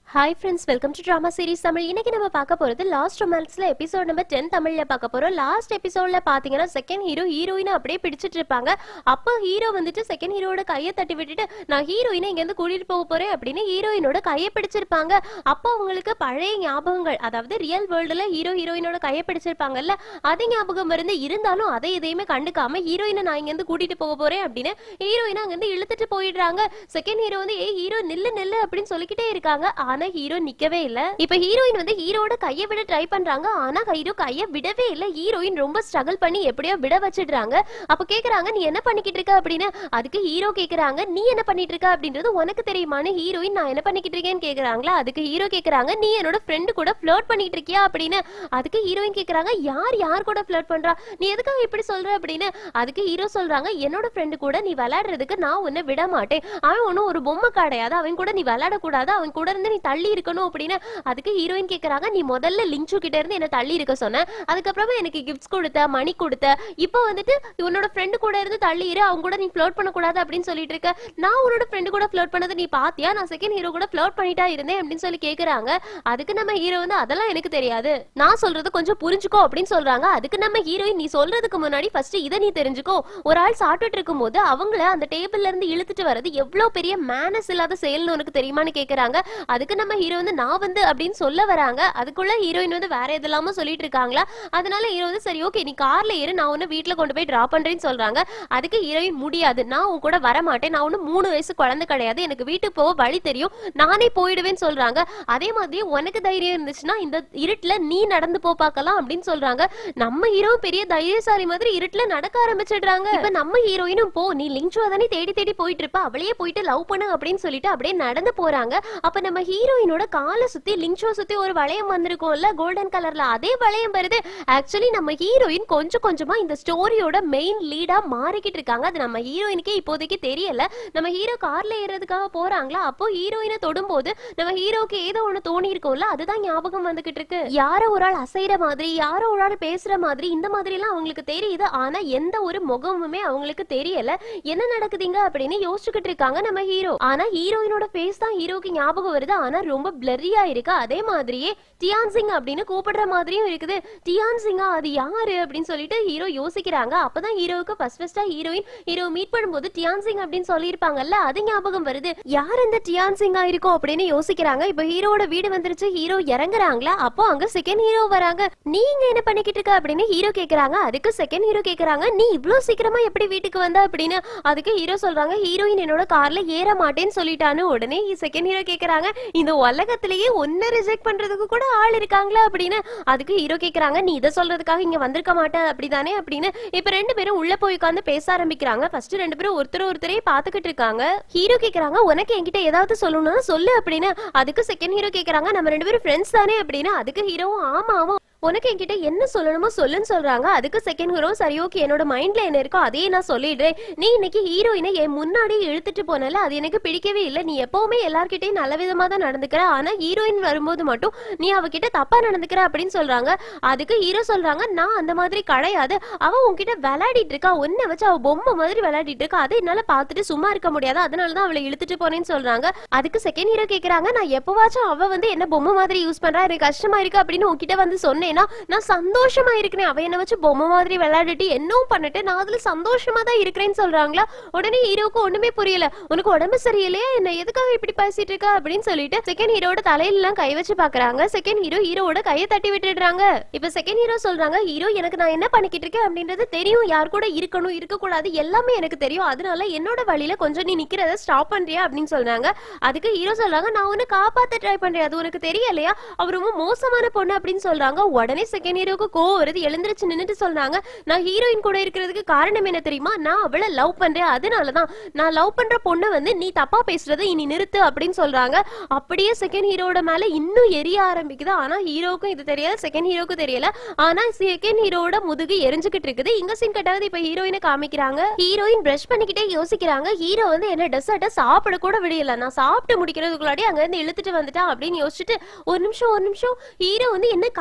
hi friends welcome to drama series Tamil இன்னைக்கு நம்ம பார்க்க போறது லாஸ்ட் ரொமான்ஸ்ல எபிசோட் நம்பர் டென் தமிழ்ல பார்க்க போறோம் லாஸ்ட் எபிசோட்ல பாத்தீங்கன்னா செகண்ட் ஹீரோ ஹீரோயினை அப்படியே பிடிச்சிட்டு இருப்பாங்க அப்போ ஹீரோ வந்துட்டு செகண்ட் ஹீரோட கையை தட்டி விட்டுட்டு நான் ஹீரோயினை இங்க இருந்து கூட்டிட்டு போக போறேன் அப்படின்னு ஹீரோயினோட கையை பிடிச்சிருப்பாங்க அப்போ அவங்களுக்கு பழைய ஞாபகங்கள் அதாவது ரியல் வேர்ல்டுல ஹீரோ ஹீரோயினோட கையை பிடிச்சிருப்பாங்கல்ல அது ஞாபகம் இருந்து இருந்தாலும் அதை எதையுமே கண்டுக்காம ஹீரோயினை நான் இங்க இருந்து கூட்டிட்டு போக போறேன் அப்படின்னு ஹீரோயினை அங்க இருந்து இழுத்துட்டு போயிடுறாங்க செகண்ட் ஹீரோ வந்து ஏய் ஹீரோ நில்லு நில்லு அப்படின்னு சொல்லிக்கிட்டே இருக்காங்க ஆனா ஹீரோ நிக்கவே இல்ல இப்ப ஹீரோயின் வந்து ஹீரோட கைய விட ட்ரை பண்றாங்க ஆனா ஹீரோ கைய விடவே இல்ல ஹீரோயின் ரொம்ப ஸ்ட்ரகிள் பண்ணி எப்படியோ விட வச்சிடுறாங்க அப்ப கேக்குறாங்க நீ என்ன பண்ணிக்கிட்டு இருக்க அப்படின்னு அதுக்கு ஹீரோ கேக்குறாங்க நீ என்ன பண்ணிட்டு இருக்க அப்படின்றது உனக்கு தெரியுமான்னு ஹீரோயின் நான் என்ன பண்ணிக்கிட்டு இருக்கேன்னு கேக்குறாங்களா அதுக்கு ஹீரோ கேக்குறாங்க நீ என்னோட ஃப்ரெண்டு கூட ஃபிளர்ட் பண்ணிட்டு இருக்கியா அப்படின்னு அதுக்கு ஹீரோயின் கேக்குறாங்க யார் யார் கூட ஃபிளர்ட் பண்றா நீ எதுக்காக இப்படி சொல்ற அப்படின்னு அதுக்கு ஹீரோ சொல்றாங்க என்னோட ஃப்ரெண்டு கூட நீ விளையாடுறதுக்கு நான் உன்னை விட மாட்டேன் அவன் ஒன்றும் ஒரு பொம்மை கிடையாது அவன் கூட நீ விளையாடக்கூடாது அவன் கூட இருந்து நீ தள்ளி இருக்கணும் அப்படின்னு அதுக்கு ஹீரோயின் கேக்குறாங்க நீ முதல்ல லிங்சு கிட்ட இருந்து என்ன தள்ளி இருக்க சொன்ன அதுக்கப்புறமா எனக்கு கிஃப்ட்ஸ் கொடுத்த மணி கொடுத்த இப்போ வந்துட்டு உன்னோட ஃப்ரெண்டு கூட இருந்து தள்ளி இரு அவங்க கூட நீ ஃப்ளோட் பண்ணக்கூடாது அப்படின்னு சொல்லிட்டு இருக்க நான் உன்னோட ஃப்ரெண்டு கூட ஃப்ளோட் பண்ணதை நீ பாத்தியா நான் செகண்ட் ஹீரோ கூட ஃப்ளோட் பண்ணிட்டா இருந்தேன் அப்படின்னு சொல்லி கேக்குறாங்க அதுக்கு நம்ம ஹீரோ வந்து அதெல்லாம் எனக்கு தெரியாது நான் சொல்றது கொஞ்சம் புரிஞ்சுக்கோ அப்படின்னு சொல்றாங்க அதுக்கு நம்ம ஹீரோயின் நீ சொல்றதுக்கு முன்னாடி ஃபர்ஸ்ட் இதை நீ தெரிஞ்சுக்கோ ஒரு ஆள் சாப்பிட்டுட்டு இருக்கும்போது அவங்கள அந்த டேபிள்ல இருந்து இழுத்துட்டு வர்றது எவ்வளவு பெரிய மேனஸ் இல்லாத செயல்னு உனக்கு தெரியுமான்னு கேக்குறாங்க அதுக்கு நம்ம ஹீரோ வந்து நான் வந்து அப்படின்னு சொல்ல வராங்க அதுக்குள்ள ஹீரோயின் வந்து வேற எதெல்லாமோ சொல்லிட்டு இருக்காங்களா அதனால ஹீரோ வந்து சரி ஓகே நீ கார்ல ஏறு நான் உன்ன வீட்ல கொண்டு போய் டிராப் பண்றேன்னு சொல்றாங்க அதுக்கு ஹீரோயின் முடியாது நான் உன் கூட வர மாட்டேன் நான் ஒன்னும் மூணு வயசு குழந்தை கிடையாது எனக்கு வீட்டுக்கு போக வழி தெரியும் நானே போயிடுவேன்னு சொல்றாங்க அதே மாதிரி உனக்கு தைரியம் இருந்துச்சுன்னா இந்த இருட்டுல நீ நடந்து போ பார்க்கலாம் அப்படின்னு சொல்றாங்க நம்ம ஹீரோ பெரிய தைரியசாலி மாதிரி இருட்டுல நடக்க ஆரம்பிச்சிடுறாங்க இப்ப நம்ம ஹீரோயினும் போ நீ லிங்சுவா தானே தேடி தேடி போயிட்டு இருப்ப அவளையே போயிட்டு லவ் பண்ணு அப்படின்னு சொல்லிட்டு அப்படியே நடந்து போறாங்க அப்ப நம்ம ஹீரோயினோட காலை சுத்தி லிங்சுவ சுத்தி ஒரு வளையம் வந்திருக்கும்ல கோல்டன் கலர்ல அதே வளையம் வருது ஆக்சுவலி நம்ம ஹீரோயின் கொஞ்சம் கொஞ்சமா இந்த ஸ்டோரியோட மெயின் லீடா மாறிக்கிட்டு இருக்காங்க அது நம்ம ஹீரோயினுக்கே இப்போதைக்கு தெரியல நம்ம ஹீரோ கார்ல ஏறதுக்காக போறாங்களா அப்போ ஹீரோயினை தொடும்போது நம்ம ஹீரோக்கு ஏதோ ஒண்ணு தோணி இருக்கும்ல அதுதான் ஞாபகம் வந்துகிட்டு இருக்கு யாரோ ஒரு ஆள் அசைற மாதிரி யாரோ ஒரு ஆள் பேசுற மாதிரி இந்த மாதிரி எல்லாம் அவங்களுக்கு தெரியுது ஆனா எந்த ஒரு முகமுமே அவங்களுக்கு தெரியல என்ன நடக்குதுங்க அப்படின்னு யோசிச்சுக்கிட்டு இருக்காங்க நம்ம ஹீரோ ஆனா ஹீரோயினோட ஃபேஸ் தான் ஹீரோக்கு ஞாபகம் வருது ஆனா ரொம்ப பிளரியா இருக்கு அதே மாதிரியே டியான் சிங் அப்படின்னு கூப்பிடுற மாதிரியும் இருக்குது டியான் சிங்கா அது யாரு அப்படின்னு சொல்லிட்டு ஹீரோ யோசிக்கிறாங்க அப்பதான் ஹீரோவுக்கு ஃபர்ஸ்ட் ஃபர்ஸ்டா ஹீரோயின் ஹீரோ மீட் பண்ணும்போது டியான் சிங் அப்படின்னு சொல்லியிருப்பாங்கல்ல அது ஞாபகம் வருது யார் அந்த டியான் சிங்கா இருக்கும் அப்படின்னு யோசிக்கிறாங்க இப்போ ஹீரோவோட வீடு வந்துருச்சு ஹீரோ இறங்குறாங்களா அப்போ அங்க செகண்ட் ஹீரோ வராங்க நீங்க என்ன பண்ணிக்கிட்டு இருக்க அப்படின்னு ஹீரோ கேக்குறாங்க அதுக்கு செகண்ட் ஹீரோ கேக்குறாங்க நீ இவ்ளோ சீக்கிரமா எப்படி வீட்டுக்கு வந்த அப்படின்னு அதுக்கு ஹீரோ சொல்றாங்க ஹீரோயின் என்னோட கார்ல ஏற மாட்டேன்னு சொல்லிட்டான்னு உடனே செகண்ட் ஹீரோ கேக்குறாங்க இந்த உலகத்திலேயே ஒன்ன ரிஜெக்ட் பண்றதுக்கு கூட ஆள் இருக்காங்களா அப்படின்னு அதுக்கு ஹீரோ கேக்குறாங்க நீ இதை சொல்றதுக்காக இங்க வந்திருக்க மாட்ட அப்படிதானே அப்படின்னு இப்ப ரெண்டு பேரும் உள்ள போய் உட்காந்து பேச ஆரம்பிக்கிறாங்க ஃபர்ஸ்ட் ரெண்டு பேரும் ஒருத்தர் ஒருத்தரே பாத்துக்கிட்டு இருக்காங்க ஹீரோ கேக்குறாங்க உனக்கு என்கிட்ட ஏதாவது சொல்லணும்னா சொல்லு அப்படின்னு அதுக்கு செகண்ட் ஹீரோ கேக்குறாங்க நம்ம ரெண்டு பேரும் ஃப்ரெண்ட்ஸ் தானே அப்படின்னு அதுக்கு ஹீரோவும் ஆமா ஆமா உனக்கு என்கிட்ட என்ன சொல்லணுமோ சொல்லுன்னு சொல்றாங்க அதுக்கு செகண்ட் ஹீரோ சரி ஓகே என்னோட மைண்ட்ல என்ன இருக்கோ அதையே நான் சொல்லிடுறேன் நீ இன்னைக்கு ஹீரோயினை என் முன்னாடி இழுத்துட்டு போனல அது எனக்கு பிடிக்கவே இல்லை நீ எப்பவுமே எல்லார்கிட்டயும் நல்ல விதமா தான் நடந்துக்கிற ஆனா ஹீரோயின் வரும்போது மட்டும் நீ அவகிட்ட தப்பா நடந்துக்கிற அப்படின்னு சொல்றாங்க அதுக்கு ஹீரோ சொல்றாங்க நான் அந்த மாதிரி கிடையாது அவ உன்கிட்ட விளையாடிட்டு இருக்கா ஒன்ன வச்சு அவ பொம்மை மாதிரி விளையாடிட்டு இருக்கா அதை என்னால பார்த்துட்டு சும்மா இருக்க முடியாது அதனாலதான் அவளை இழுத்துட்டு போனேன்னு சொல்றாங்க அதுக்கு செகண்ட் ஹீரோ கேக்குறாங்க நான் எப்பவாச்சும் அவ வந்து என்ன பொம்மை மாதிரி யூஸ் பண்றா எனக்கு கஷ்டமா இருக்கு அப்படின்னு உன்கிட்ட வந்து சொன்னேன்னா நான் சந்தோஷமா இருக்கிறேன் அவ என்ன வச்சு பொம்மை மாதிரி விளையாடிட்டு என்னவும் பண்ணிட்டு நான் அதுல சந்தோஷமா தான் இருக்கிறேன்னு சொல்றாங்களா உடனே ஹீரோக்கு ஒண்ணுமே புரியல உனக்கு உடம்பு சரியில்லையா என்ன எதுக்காக இப்படி பேசிட்டு இருக்க அப்படின்னு சொல்லிட்டு செகண்ட் ஹீரோட தலையில எல்லாம் கை வச்சு பாக்குறாங்க செகண்ட் ஹீரோ ஹீரோட கையை தட்டி விட்டுடுறாங்க இப்ப செகண்ட் ஹீரோ சொல்றாங்க ஹீரோ எனக்கு நான் என்ன பண்ணிக்கிட்டு இருக்கேன் அப்படின்றது தெரியும் யார் கூட இருக்கணும் இருக்க கூடாது எல்லாமே எனக்கு தெரியும் அதனால என்னோட வழியில கொஞ்சம் நீ நிக்கிறத ஸ்டாப் பண்றியா அப்படின்னு சொல்றாங்க அதுக்கு ஹீரோ சொல்றாங்க நான் உன்னை காப்பாத்த ட்ரை பண்றேன் அது உனக்கு தெரியலையா அவர் ரொம்ப மோசமான பொண்ணு அப்படின்னு சொல்றாங்க உடனே செகண்ட் ஹீரோக்கு கோவம் வருது எழுந்திருச்சு நின்னுட்டு சொல்றாங்க நான் ஹீரோயின் கூட இருக்கிறதுக்கு காரணம் என்ன தெரியுமா நான் அவளை லவ் பண்றேன் அதனாலதான் நான் லவ் பண்ற பொண்ணு வந்து நீ தப்பா பேசுறத இனி நிறுத்து அப்படின்னு சொல்றாங்க அப்படியே செகண்ட் ஹீரோட மேல இன்னும் எரிய ஆரம்பிக்குது ஆனா ஹீரோக்கும் இது தெரியல செகண்ட் ஹீரோக்கும் தெரியல ஆனா செகண்ட் ஹீரோட முதுகு எரிஞ்சுக்கிட்டு இருக்குது இங்க சீன் கட்டாவது இப்ப ஹீரோயினை காமிக்கிறாங்க ஹீரோயின் பிரஷ் பண்ணிக்கிட்டே யோசிக்கிறாங்க ஹீரோ வந்து என்ன டெசர்ட்டை சாப்பிட கூட விடையில நான் சாப்பிட்டு முடிக்கிறதுக்குள்ளாடி அங்க இருந்து இழுத்துட்டு வந்துட்டான் அப்படின்னு யோசிச்சுட்டு ஒரு நிமிஷம் ஒரு நிமிஷம் ஹீரோ வந்து என்ன கையை பிடிச்சு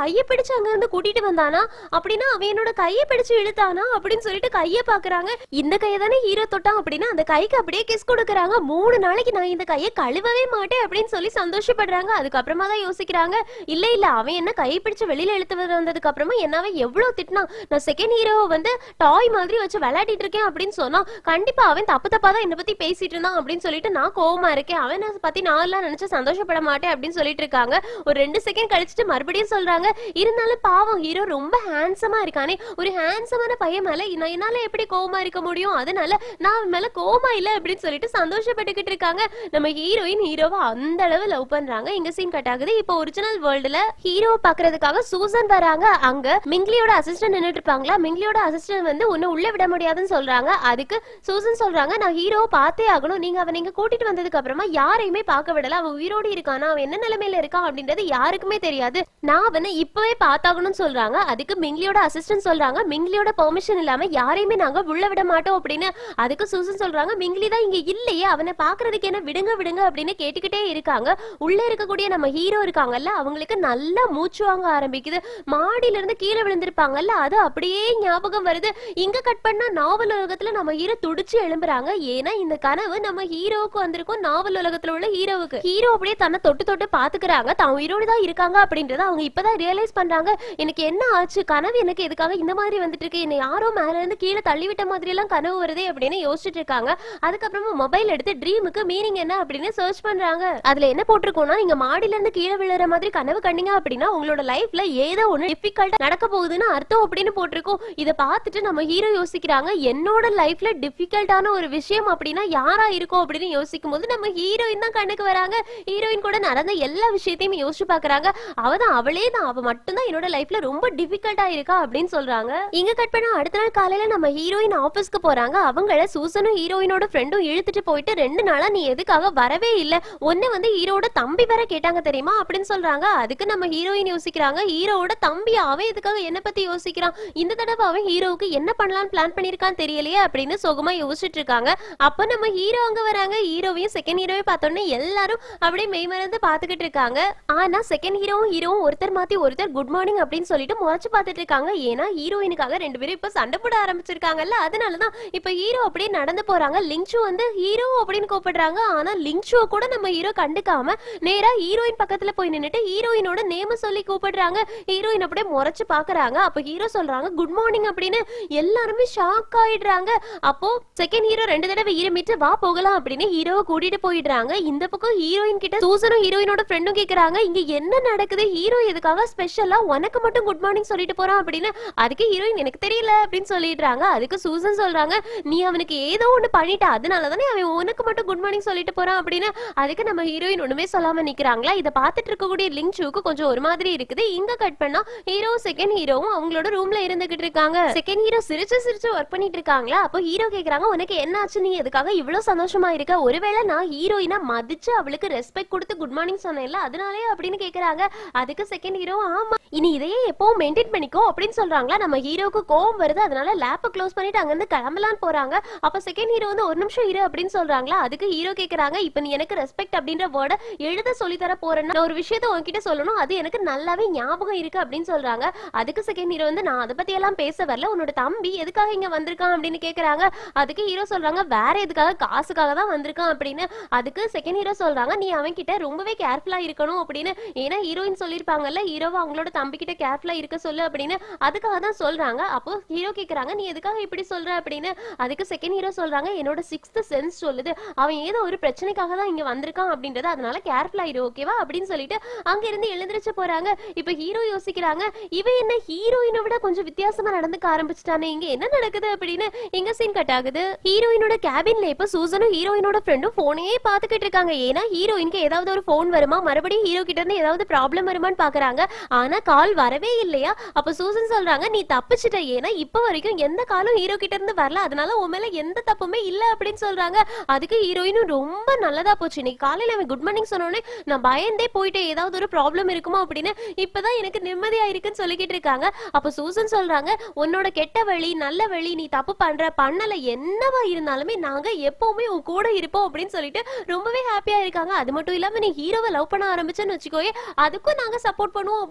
பிடிச்சு அங்க இருந்து கூட்டிட்டு வந்தானா அப்படின்னா அவன் என்னோட கையை பிடிச்சு இழுத்தானா அப்படின்னு சொல்லிட்டு கையை பாக்குறாங்க இந்த கையை தானே ஹீரோ தொட்டான் அப்படின்னா அந்த கைக்கு அப்படியே கிஸ் கொடுக்குறாங்க மூணு நாளைக்கு நான் இந்த கையை கழுவவே மாட்டேன் அப்படின்னு சொல்லி சந்தோஷப்படுறாங்க அதுக்கப்புறமா தான் யோசிக்கிறாங்க இல்ல இல்ல அவன் என்ன கை பிடிச்சு வெளியில இழுத்து வந்ததுக்கு அப்புறமா என்னாவே எவ்வளவு திட்டினான் நான் செகண்ட் ஹீரோவை வந்து டாய் மாதிரி வச்சு விளையாடிட்டு இருக்கேன் அப்படின்னு சொன்னா கண்டிப்பா அவன் தப்பு தப்பா தான் என்ன பத்தி பேசிட்டு இருந்தான் அப்படின்னு சொல்லிட்டு நான் கோவமா இருக்கேன் அவன் நான் பத்தி நான் எல்லாம் நினைச்சு சந்தோஷப்பட மாட்டேன் அப்படின்னு சொல்லிட்டு இருக்காங்க ஒரு ரெண்டு செகண்ட் கழிச்சிட்டு மறுபடியும் சொல்றாங்க இருந்தாலும் பாவம் ஹீரோ ரொம்ப ஹேண்ட்ஸமா இருக்கானே ஒரு ஹேண்ட்ஸமான பையன் மேல நான் என்னால எப்படி கோவமா இருக்க முடியும் அதனால நான் அவன் மேல கோவமா இல்ல அப்படின்னு சொல்லிட்டு சந்தோஷப்பட்டுக்கிட்டு இருக்காங்க நம்ம ஹீரோயின் ஹீரோவை அந்த அளவு லவ் பண்றாங்க இங்க சீன் கட் ஆகுது இப்போ ஒரிஜினல் வேர்ல்டுல ஹீரோவை பாக்குறதுக்காக சூசன் வராங்க அங்க மிங்லியோட அசிஸ்டன்ட் நின்னுட்டு இருப்பாங்களா மிங்லியோட அசிஸ்டன்ட் வந்து உன்னை உள்ள விட முடியாதுன்னு சொல்றாங்க அதுக்கு சூசன் சொல்றாங்க நான் ஹீரோவை பார்த்தே ஆகணும் நீங்க அவன் இங்க கூட்டிட்டு வந்ததுக்கு அப்புறமா யாரையுமே பார்க்க விடல அவன் உயிரோடு இருக்கானா அவன் என்ன நிலைமையில இருக்கான் அப்படின்றது யாருக்குமே தெரியாது நான் அவனை இப்பவே பார்த்தாகணும்னு சொல்றாங்க அதுக்கு மிங்லியோட அசிஸ்டன்ட் சொல்றாங்க மிங்லியோட பெர்மிஷன் இல்லாம யாரையுமே நாங்க உள்ள விட மாட்டோம் அப்படின்னு அதுக்கு சூசன் சொல்றாங்க மிங்லி தான் இங்க இல்லையே அவனை பாக்குறதுக்கு என்ன விடுங்க விடுங்க அப்படின்னு கேட்டுக்கிட்டே இருக்காங்க உள்ள இருக்கக்கூடிய நம்ம ஹீரோ இருக்காங்கல்ல அவங்களுக்கு நல்லா மூச்சு வாங்க ஆரம்பிக்குது மாடியில இருந்து கீழே விழுந்திருப்பாங்கல்ல அது அப்படியே ஞாபகம் வருது இங்க கட் பண்ணா நாவல் உலகத்துல நம்ம ஹீரோ துடிச்சு எழும்புறாங்க ஏன்னா இந்த கனவு நம்ம ஹீரோவுக்கு வந்திருக்கும் நாவல் உலகத்துல உள்ள ஹீரோவுக்கு ஹீரோ அப்படியே தன்னை தொட்டு தொட்டு பாத்துக்கிறாங்க தான் உயிரோடு தான் இருக்காங்க அப்படின்றத அவங்க இப்பதான் ரியலைஸ் பண்றாங்க எனக்கு என்ன ஆச்சு கனவு எனக்கு எதுக்காக இந்த மாதிரி வந்துட்டு இருக்கு என்னை யாரோ மேல இருந்து கீழே தள்ளிவிட்ட மாதிரி எல்லாம் கனவு வருதே அப்படின்னு யோசிச்சுட்டு இருக்காங்க அதுக்கப்புறமா மொபைல் எடுத்து ட்ரீமுக்கு மீனிங் என்ன அப்படின்னு சர்ச் பண்றாங்க அதுல என்ன போட்டிருக்கோம்னா நீங்க மாடியில இருந்து கீழே விழுற மாதிரி கனவு கண்டீங்க அப்படின்னா உங்களோட லைஃப்ல ஏதோ ஒண்ணு டிஃபிகல்ட்டா நடக்க போகுதுன்னு அர்த்தம் அப்படின்னு போட்டிருக்கோம் இதை பார்த்துட்டு நம்ம ஹீரோ யோசிக்கிறாங்க என்னோட லைஃப்ல டிஃபிகல்ட்டான ஒரு விஷயம் அப்படின்னா யாரா இருக்கும் அப்படின்னு யோசிக்கும் போது நம்ம ஹீரோயின் தான் கண்ணுக்கு வராங்க ஹீரோயின் கூட நடந்த எல்லா விஷயத்தையும் யோசிச்சு பாக்குறாங்க அவ தான் அவளே தான் அவ மட்டும்தான் என்னோட லைஃப்ல ரொம்ப டிஃபிகல்ட்டா இருக்கா அப்படின்னு சொல்றாங்க இங்க கட் பண்ணா அடுத்த நாள் காலையில நம்ம ஹீரோயின் ஆபீஸ்க்கு போறாங்க அவங்கள சூசனும் ஹீரோயினோட ஃப்ரெண்டும் இழுத்துட்டு போயிட்டு ரெண்டு நாளா நீ எதுக்காக வரவே இல்ல ஒன்னு வந்து ஹீரோட தம்பி வேற கேட்டாங்க தெரியுமா அப்படின்னு சொல்றாங்க அதுக்கு நம்ம ஹீரோயின் யோசிக்கிறாங்க ஹீரோவோட தம்பி அவன் எதுக்காக என்ன பத்தி யோசிக்கிறான் இந்த தடவை அவன் ஹீரோவுக்கு என்ன பண்ணலாம்னு பிளான் பண்ணிருக்கான் தெரியலையே அப்படின்னு சோகமா யோசிச்சுட்டு இருக்காங்க அப்ப நம்ம ஹீரோ அங்க வராங்க ஹீரோவையும் செகண்ட் ஹீரோவையும் பார்த்தோன்னே எல்லாரும் அப்படியே மெய்மறந்து பாத்துக்கிட்டு இருக்காங்க ஆனா செகண்ட் ஹீரோவும் ஹீரோவும் ஒருத்தர் மாத்தி ஒருத்தர் குட் மார்னிங் அப்படின்னு சொல்லிட்டு முறைச்சு பார்த்துட்டு இருக்காங்க ஏன்னா ஹீரோயினுக்காக ரெண்டு பேரும் இப்ப சண்டை போட ஆரம்பிச்சிருக்காங்கல்ல அதனாலதான் இப்ப ஹீரோ அப்படியே நடந்து போறாங்க லிங்சு வந்து ஹீரோ அப்படின்னு கூப்பிடுறாங்க ஆனா லிங்சுவ கூட நம்ம ஹீரோ கண்டுக்காம நேரா ஹீரோயின் பக்கத்துல போய் நின்னுட்டு ஹீரோயினோட நேம சொல்லி கூப்பிடுறாங்க ஹீரோயின் அப்படியே முறைச்சு பாக்குறாங்க அப்ப ஹீரோ சொல்றாங்க குட் மார்னிங் அப்படின்னு எல்லாருமே ஷாக் ஆயிடுறாங்க அப்போ செகண்ட் ஹீரோ ரெண்டு தடவை இருமிட்டு வா போகலாம் அப்படின்னு ஹீரோவை கூட்டிட்டு போயிடுறாங்க இந்த பக்கம் ஹீரோயின் கிட்ட சூசனும் ஹீரோயினோட ஃப்ரெண்டும் கேக்குறாங்க இங்க என்ன நடக்குது ஹீரோ எதுக்காக ஸ்பெஷலா உனக்கு மட்டும் குட் மார்னிங் சொல்லிட்டு போறான் அப்படின்னு அதுக்கு ஹீரோயின் எனக்கு தெரியல அப்படின்னு சொல்லிடுறாங்க அதுக்கு சூசன் சொல்றாங்க நீ அவனுக்கு ஏதோ ஒண்ணு பண்ணிட்ட அதனால தானே அவன் உனக்கு மட்டும் குட் மார்னிங் சொல்லிட்டு போறான் அப்படின்னு அதுக்கு நம்ம ஹீரோயின் ஒண்ணுமே சொல்லாம நிக்கிறாங்களா இதை பார்த்துட்டு இருக்கக்கூடிய லிங்க் ஷூக்கு கொஞ்சம் ஒரு மாதிரி இருக்குது இங்க கட் பண்ணா ஹீரோ செகண்ட் ஹீரோவும் அவங்களோட ரூம்ல இருந்துகிட்டு இருக்காங்க செகண்ட் ஹீரோ சிரிச்சு சிரிச்சு ஒர்க் பண்ணிட்டு இருக்காங்களா அப்போ ஹீரோ கேக்குறாங்க உனக்கு என்ன ஆச்சு நீ எதுக்காக இவ்வளவு சந்தோஷமா இருக்க ஒருவேளை நான் ஹீரோயினா மதிச்சு அவளுக்கு ரெஸ்பெக்ட் கொடுத்து குட் மார்னிங் சொன்னேன்ல அதனாலே அப்படின்னு கேக்குறாங்க அதுக்கு செகண்ட் ஹீரோ ஆமா இனி இதையே எப்பவும் மெயின்டைன் பண்ணிக்கோ அப்படின்னு சொல்றாங்களா நம்ம ஹீரோக்கு கோவம் வருது அதனால லேப்பை க்ளோஸ் பண்ணிட்டு அங்கிருந்து கிளம்பலான்னு போறாங்க அப்ப செகண்ட் ஹீரோ வந்து ஒரு நிமிஷம் இரு அப்படின்னு சொல்றாங்களா அதுக்கு ஹீரோ கேக்குறாங்க இப்ப நீ எனக்கு ரெஸ்பெக்ட் அப்படின்ற வேர்டை எழுத சொல்லி தர போறேன்னா நான் ஒரு விஷயத்த உன்கிட்ட சொல்லணும் அது எனக்கு நல்லாவே ஞாபகம் இருக்கு அப்படின்னு சொல்றாங்க அதுக்கு செகண்ட் ஹீரோ வந்து நான் அதை பத்தி எல்லாம் பேச வரல உன்னோட தம்பி எதுக்காக இங்க வந்திருக்கான் அப்படின்னு கேக்குறாங்க அதுக்கு ஹீரோ சொல்றாங்க வேற எதுக்காக காசுக்காக தான் வந்திருக்கான் அப்படின்னு அதுக்கு செகண்ட் ஹீரோ சொல்றாங்க நீ அவன் கிட்ட ரொம்பவே கேர்ஃபுல்லா இருக்கணும் அப்படின்னு ஏன்னா ஹீரோயின் சொல்லியிருப்பாங்கல்ல ஹீரோவை அவங்களோட தம்பி கிட்ட கேர்ஃபுல்லா இருக்க சொல்லு அப்படின்னு அதுக்காக தான் சொல்றாங்க அப்போ ஹீரோ கேக்குறாங்க நீ எதுக்காக இப்படி சொல்ற அப்படின்னு அதுக்கு செகண்ட் ஹீரோ சொல்றாங்க என்னோட சிக்ஸ்த் சென்ஸ் சொல்லுது அவன் ஏதோ ஒரு பிரச்சனைக்காக தான் இங்க வந்திருக்கான் அப்படின்றது அதனால கேர்ஃபுல்லா இரு ஓகேவா அப்படின்னு சொல்லிட்டு அங்க இருந்து எழுந்திருச்சு போறாங்க இப்ப ஹீரோ யோசிக்கிறாங்க இவ என்ன ஹீரோயினை விட கொஞ்சம் வித்தியாசமா நடந்துக்க ஆரம்பிச்சிட்டானே இங்க என்ன நடக்குது அப்படின்னு எங்க சீன் கட் ஆகுது ஹீரோயினோட கேபின்ல இப்ப சூசனும் ஹீரோயினோட ஃப்ரெண்டும் போனே பாத்துக்கிட்டு இருக்காங்க ஏன்னா ஹீரோயினுக்கு ஏதாவது ஒரு போன் வருமா மறுபடியும் ஹீரோ கிட்ட இருந்து ஏதாவது ப்ராப்ளம் வருமான்னு பாக்குறாங்க ஆனா கால் வரவே இல்லையா அப்ப சூசன் சொல்றாங்க நீ தப்பிச்சிட்ட ஏன்னா இப்ப வரைக்கும் எந்த காலும் ஹீரோ கிட்ட இருந்து வரல அதனால உன் மேல எந்த தப்புமே இல்ல அப்படின்னு சொல்றாங்க அதுக்கு ஹீரோயினும் ரொம்ப நல்லதா போச்சு இன்னைக்கு காலையில அவன் குட் மார்னிங் சொன்னோடனே நான் பயந்தே போயிட்டேன் ஏதாவது ஒரு ப்ராப்ளம் இருக்குமோ அப்படின்னு இப்பதான் எனக்கு நிம்மதியா இருக்குன்னு சொல்லிக்கிட்டு இருக்காங்க அப்ப சூசன் சொல்றாங்க உன்னோட கெட்ட வழி நல்ல வழி நீ தப்பு பண்ற பண்ணல என்னவா இருந்தாலுமே நாங்க எப்பவுமே உன் கூட இருப்போம் அப்படின்னு சொல்லிட்டு ரொம்பவே ஹாப்பியா இருக்காங்க அது மட்டும் இல்லாம நீ ஹீரோவை லவ் பண்ண ஆரம்பிச்சேன்னு வச்சுக்கோயே அதுக்கும் நாங்க சப்போர்ட் பண்ணுவோம் அப்படின்னு சொல்லிக்கிட்டு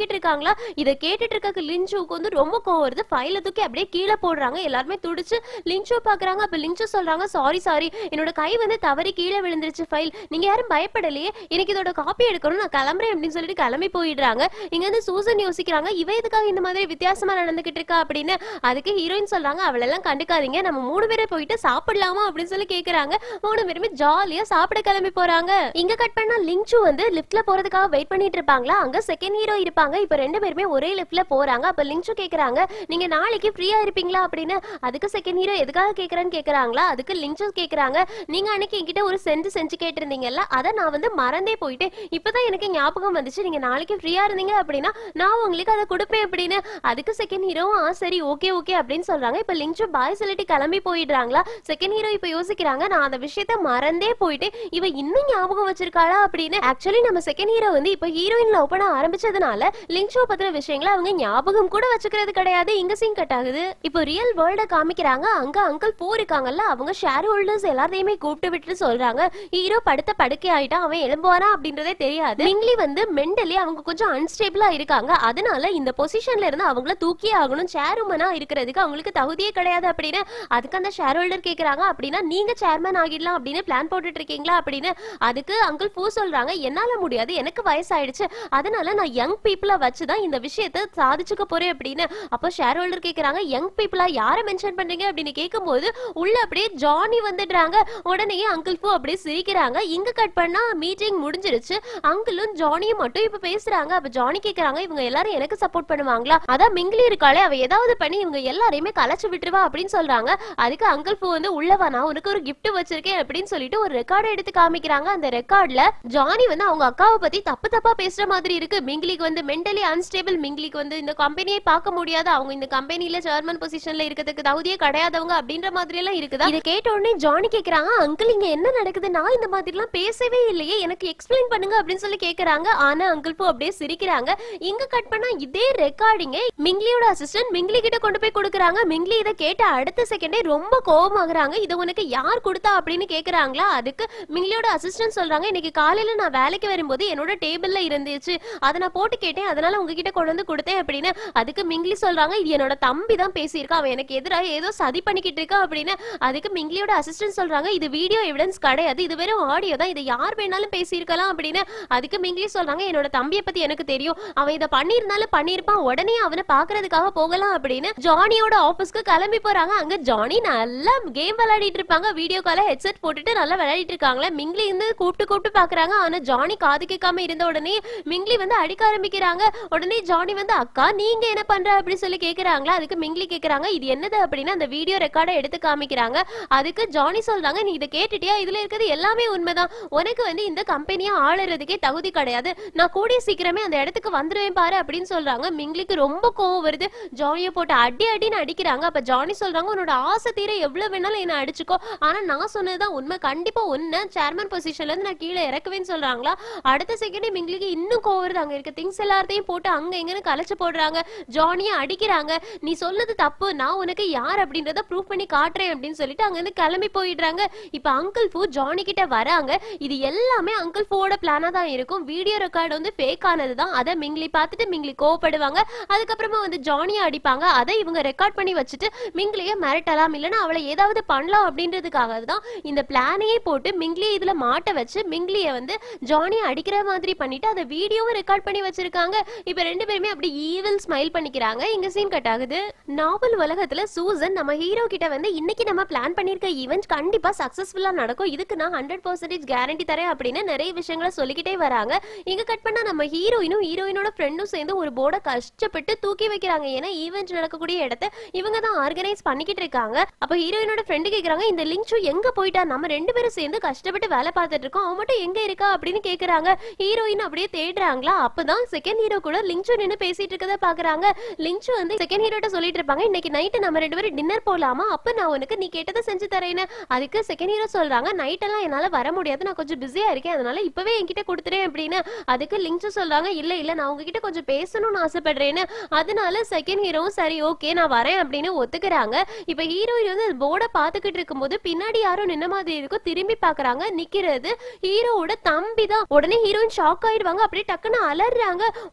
கத்திக்கிட்டு இருக்காங்களா இதை கேட்டுட்டு இருக்க லின்சுக்கு வந்து ரொம்ப கோவம் வருது ஃபைல தூக்கி அப்படியே கீழே போடுறாங்க எல்லாருமே துடிச்சு லின்சு பாக்குறாங்க அப்ப லின்சு சொல்றாங்க சாரி சாரி என்னோட கை வந்து தவறி கீழே விழுந்துருச்சு ஃபைல் நீங்க யாரும் பயப்படலையே எனக்கு இதோட காப்பி எடுக்கணும் நான் கிளம்புறேன் அப்படின்னு சொல்லிட்டு கிளம்பி போயிடுறாங்க இங்க வந்து சூசன் யோசிக்கிறாங்க இவ எதுக்காக இந்த மாதிரி வித்தியாசமா நடந்துகிட்டு இருக்கா அப்படின்னு அதுக்கு ஹீரோயின் சொல்றாங்க அவளெல்லாம் கண்டுக்காதீங்க நம்ம மூணு பேரை போயிட்டு சாப்பிடலாமா அப்படின்னு சொல்லி கேக்குறாங்க மூணு பேருமே ஜாலியா சாப்பிட கிளம்பி போறாங்க இங்க கட் பண்ணா லிங்சு வந்து லிஃப்ட்ல போறதுக்காக வெயிட் பண்ணிட்டு இருப்பாங்களா அங்க செகண்ட் ஹீரோ இருப்பாங்க இப்ப ரெண்டு பேருமே ஒரே லிஃப்ட்ல போறாங்க அப்ப லிங்சு கேக்குறாங்க நீங்க நாளைக்கு ஃப்ரீயா இருப்பீங்களா அப்படின்னு அதுக்கு செகண்ட் ஹீரோ எதுக்காக கேக்குறேன்னு கேக்குறாங்களா அதுக்கு லிங்சு கேக்குறாங்க நீங்க அன்னைக்கு என்கிட்ட ஒரு சென்ட் செஞ்சு கேட்டிருந்தீங்கல்ல அதை நான் வந்து மறந்தே போயிட்டு இப்பதான் எனக்கு ஞாபகம் வந்துச்சு நீங்க நாளைக்கு ஃப்ரீயா இருந்தீங்க அப்படின்னா நான் உங்களுக்கு அதை கொடுப்பேன் அப்படின்னு அதுக்கு செகண்ட் ஹீரோ ஆ சரி ஓகே ஓகே அப்படின்னு சொல்றாங்க இப்ப லிங்சு பாய் சொல்லிட்டு கிளம்பி போயிடுறாங்களா செகண்ட் ஹீரோ இப்ப யோசிக்கிறாங்க நான் அந்த விஷயத்த மறந்தே போயிட்டு இவ இன்னும் ஞாபகம் வச்சிருக்காளா அப்படின்னு ஆக்சுவலி நம்ம செகண்ட் ஹீரோ வந்து இப்ப ஹீரோயின் லவ் பண்ண ஆரம்பிச்சதுனால லிங்ஷோ பத்தின விஷயங்களை அவங்க ஞாபகம் கூட வச்சுக்கிறது கிடையாது இங்க சீன் கட் ஆகுது இப்போ ரியல் வேர்ல்ட காமிக்கிறாங்க அங்க அங்கிள் போ இருக்காங்கல்ல அவங்க ஷேர் ஹோல்டர்ஸ் எல்லாரையுமே கூப்பிட்டு விட்டு சொல்றாங்க ஹீரோ படுத்த படுக்கை ஆயிட்டான் அவன் எழும்புவானா அப்படின்றதே தெரியாது மிங்லி வந்து மென்டலி அவங்க கொஞ்சம் அன்ஸ்டேபிளா இருக்காங்க அதனால இந்த பொசிஷன்ல இருந்து அவங்கள தூக்கியே ஆகணும் சேர்மனா இருக்கிறதுக்கு அவங்களுக்கு தகுதியே கிடையாது அப்படின்னு அதுக்கு அந்த ஷேர் ஹோல்டர் கேக்குறாங்க அப்படின்னா நீங்க சேர்மன் ஆகிடலாம் அப்படின்னு பிளான் போட்டுட்டு இருக்கீங்களா அப்படின்னு அதுக்கு அங்கிள் பூ சொல்றாங்க என்னால முடியாது எனக்கு வயசாயிடுச்சு அதனால நான் யங் பீப்புளை வச்சுதான் இந்த விஷயத்த சாதிச்சுக்க போறேன் அப்படின்னு அப்போ ஷேர் ஹோல்டர் கேக்குறாங்க யங் பீப்புளா யாரை மென்ஷன் பண்றீங்க அப்படின்னு கேட்கும்போது உள்ள அப்படியே ஜானி வந்துடுறாங்க உடனே அங்கிள் பூ அப்படியே சிரிக்கிறாங்க இங்க கட் பண்ணா மீட்டிங் முடிஞ்சிருச்சு அங்கிளும் ஜானியும் மட்டும் இப்ப பேசுறாங்க அப்ப ஜானி கேக்குறாங்க இவங்க எல்லாரும் எனக்கு சப்போர்ட் பண்ணுவாங்களா அதான் மிங்கிலி இருக்காளே அவ ஏதாவது பண்ணி இவங்க எல்லாரையுமே கலைச்சு விட்டுருவா அப்படின்னு சொல்றாங்க அதுக்கு அங்கிள் பூ வந்து உள்ளவா நான் உனக்கு ஒரு gift வச்சிருக்கேன் அப்படின்னு சொல்லிட்டு ஒரு ரெக்கார்டை எடுத்து காமிக்கிறாங்க அந்த ரெக்கார்ட்ல ஜானி வந்து அவங்க அக்காவை பத்தி தப்பு தப்பா பேசுற மாதிரி இருக்கு மிங்கிலிக்கு வந்து மென்டலி அன்ஸ்டேபிள் மிங்கிலிக்கு வந்து இந்த கம்பெனியை பார்க்க முடியாது அவங்க இந்த கம்பெனில சேர்மன் பொசிஷன்ல இருக்கிறதுக்கு தகுதியே கிடையாதவங்க அப்படின்ற மாதிரி எல்லாம் இருக்குதா இதை கேட்ட உடனே ஜானி கேக்குறாங்க அங்கிள் இங்க என்ன நடக்குது நான் இந்த மாதிரி எல்லாம் பேசவே இல்லையே எனக்கு எக்ஸ்பிளைன் பண்ணுங்க அப்படின்னு சொல்லி கேக்குறாங்க ஆனா அங்கிள் பூ அப்படியே சிரிக்கிறாங்க இங்க கட் பண்ணா இதே ரெக்கார்டிங்க மிங்லியோட அசிஸ்டன்ட் மிங்லி கிட்ட கொண்டு போய் கொடுக்குறாங்க மிங்லி இதை கேட்ட அடுத்த செகண்டே ரொம்ப கோவமாகறாங்க இதை உனக்கு யார் கொடுத்தா அப்படின்னு கேக்குறாங்களா அதுக்கு மிங்லியோட அசிஸ்டன்ட் சொல்றாங்க இன்னைக்கு காலையில நான் வேலைக்கு வரும்போது என்னோட டேபிள்ல இருந்துச்சு அதை நான் போட்டு கேட்டேன் அதனால உங்ககிட்ட கொண்டு வந்து கொடுத்தேன் அப்படின்னு அதுக்கு மிங்லி சொல்றாங்க இது என்னோட தம்பி தான் பேசியிருக்கான் அவன் எனக்கு எதிராக ஏதோ சதி பண்ணிக்கிட்டு இருக்கான் அப்படின்னு அதுக்கு மிங்லியோட அசிஸ்டன்ட் சொல்றாங்க இது வீடியோ எவிடன்ஸ் கிடையாது இது வெறும் ஆடியோ தான் இதை யார் வேணாலும் பேசியிருக்கலாம் அப்படின்னு அதுக்கு மிங்லி சொல்றாங்க என்னோட தம்பியை பத்தி எனக்கு தெரியும் அவன் இதை பண்ணியிருந்தாலும் பண்ணியிருப்பான் உடனே அவனை பாக்குறதுக்காக போகலாம் அப்படின்னு ஜானியோட ஆபீஸ்க்கு கிளம்பி போறாங்க அங்க ஜானி நல்லா கேம் விளையாடிட்டு இருப்பாங்க வீடியோ கால ஹெட்செட் போட்டுட்டு நல்லா விளையாடிட்டு இருக்காங்களே மிங்லி வந்து கூப்பிட்டு கூப்பிட்டு பாக்குறாங்க ஆனா ஜானி காது கேட்காம இருந்த உடனே மிங்லி வந்து அடிக்க ஆரம்பிக்கிறாங்க உடனே ஜானி வந்து அக்கா நீங்க என்ன பண்ற அப்படி சொல்லி கேக்குறாங்களா அதுக்கு மிங்லி கேக்குறாங்க இது என்னது அப்படின்னு அந்த வீடியோ ரெக்கார்டை எடுத்து காமிக்கிறாங்க அதுக்கு ஜானி சொல்றாங்க நீ இதை கேட்டுட்டியா இதுல இருக்கிறது எல்லாமே உண்மைதான் உனக்கு வந்து இந்த கம்பெனியா ஆளுறதுக்கே தகுதி கிடையாது நான் கூடிய சீக்கிரமே அந்த இடத்துக்கு வந்துருவேன் பாரு அப்படின்னு சொல்றாங்க மிங்லிக்கு ரொம்ப கோவம் வருது ஜானியை போட்டு அடி அடின்னு அடிக்கிறாங்க அப்ப ஜானி சொல்றாங்க உன்னோட ஆசை தீர எவ்வளவு வேணாலும் என்ன அடிச்சுக்கோ ஆனா நான் சொன்னதுதான் உண்மை கண்டிப்பா உன்னை சேர்மன் பொசிஷன்ல இருந்து நான் கீழே இறக்குவேன்னு சொல்றாங்களா அடுத்த செகண்டே மிங்லிக்கு இன்னும் கோவம் வருது அங்க இருக்க திங்ஸ் எல்லாத்தையும் போட்டு அங்க எங்கன்னு கலைச்சு போடுறாங்க ஜானியை அடிக்கிறாங்க நீ சொன்னது தப்பு நான் உனக்கு யார் அப்படின்றத ப்ரூவ் பண்ணி காட்டுறேன் அப்படின்னு சொல்லிட்டு அங்க இருந்து கிளம்பி போயிடுறாங்க இப்ப அங்கிள் ஃபூ ஜானி கிட்ட வராங்க இது எல்லாமே அங்கிள் ஃபோட பிளானா தான் இருக்கும் வீடியோ ரெக்கார்டு வந்து ஃபேக் ஆனது தான் அதை மிங்லி பார்த்துட்டு மிங்லி கோவப்படுவாங்க அதுக்கப்புறமா வந்து ஜானியை அடிப்பாங்க அதை இவங்க ரெக்கார்ட் பண்ணி வச்சுட்டு மிங்லியை மிரட்டலாம் இல்லைன்னா அவளை ஏதாவது பண்ணலாம் அப்படின்றதுக்காக தான் இந்த பிளானையே போட்டு மிங்லியை இதுல மாட்ட வச்சு மிங்லியை வந்து ஜானியை அடிக்கிற மாதிரி பண்ணிட்டு அதை வீடியோவும் ரெக்கார்ட் பண்ணி வச்சிருக்காங்க இப்ப ரெண்டு பேருமே அப்படி ஈவில் ஸ்மைல் பண்ணிக்கிறாங்க இங்க சீன் கட் ஆகுது நாவல் உலகத்துல சூசன் நம்ம ஹீரோ கிட்ட வந்து இன்னைக்கு நம்ம பிளான் பண்ணிருக்க ஈவெண்ட் கண்டிப்பா சக்சஸ்ஃபுல்லா நடக்கும் இதுக்கு நான் ஹண்ட்ரட் பர்சன்டேஜ் கேரண்டி தரேன் அப்படின்னு நிறைய விஷயங்களை சொல்லிக்கிட்டே வராங்க இங்க கட் பண்ணா நம்ம ஹீரோயினும் ஹீரோயினோட ஃப்ரெண்டும் சேர்ந்து ஒரு போர்டை கஷ்டப்பட்டு தூக்கி வைக்கிறாங்க ஏன்னா ஈவெண்ட் நடக்கக்கூடிய இடத்த இவங்க தான் ஆர்கனைஸ் பண்ணிக்கிட்டு இருக்காங்க அப்ப ஹீரோயினோட ஃப்ரெண்டு கேக்குறாங்க இந்த லிங்க்ஷு எங்க போயிட்டா நம்ம ரெண்டு பேரும் சேர்ந்து கஷ்டப்பட்டு வேலை பார்த்துட்டு இருக்கோம் அவன் மட்டும் எங்க இருக்கா அப்படின்னு கேக்குறாங்க ஹீரோயின் அப்படியே தேடுறாங்களா அப்பதான் செகண்ட் ஹீரோ கூட லிங்க்ஷு நின்னு பேசிட்டு இருக்கத பாக்குறாங்க லிங்க்ஷு வந்து செகண்ட் ஹீரோட்ட சொல்லிட்டு இருப்பாங்க இன்னைக்கு நைட்டு நம்ம ரெண்டு பேரும் டின்னர் போலாமா அப்ப நான் உனக்கு நீ கேட்டதை செஞ்சு தரேன்னு அதுக்கு செகண்ட் ஹீரோ சொல்றாங்க நைட் எல்லாம் என்னால வர முடியாது நான் கொஞ்சம் பிஸியா இருக்கேன் அதனால இப்பவே என்கிட்ட கொடுத்துறேன் அப்படின்னு அதுக்கு லிங்க்ஷு சொல்றாங்க இல்ல இல்ல நான் உங்ககிட்ட கொஞ்சம் பேசணும்னு ஆசைப்படுறேன்னு அதனால செகண்ட் ஹீரோவும் சரி ஓகே நான் வரேன் அப்படின்னு ஒத்துக்கிறாங்க இப்ப ஹீரோயின் வந்து போர்டை பாத்துக்கிட்டு இருக்கும்போது பின்னாடி யாரும் நின்ன மாதிரி இருக்கும் திரும்பி பாக்குறாங்க நிக்கிறது ஹீரோவோட தம்பி தான் உடனே ஹீரோயின் ஷாக் ஆயிடுவாங்க அப்படியே டக்குன்னு அலறாங்க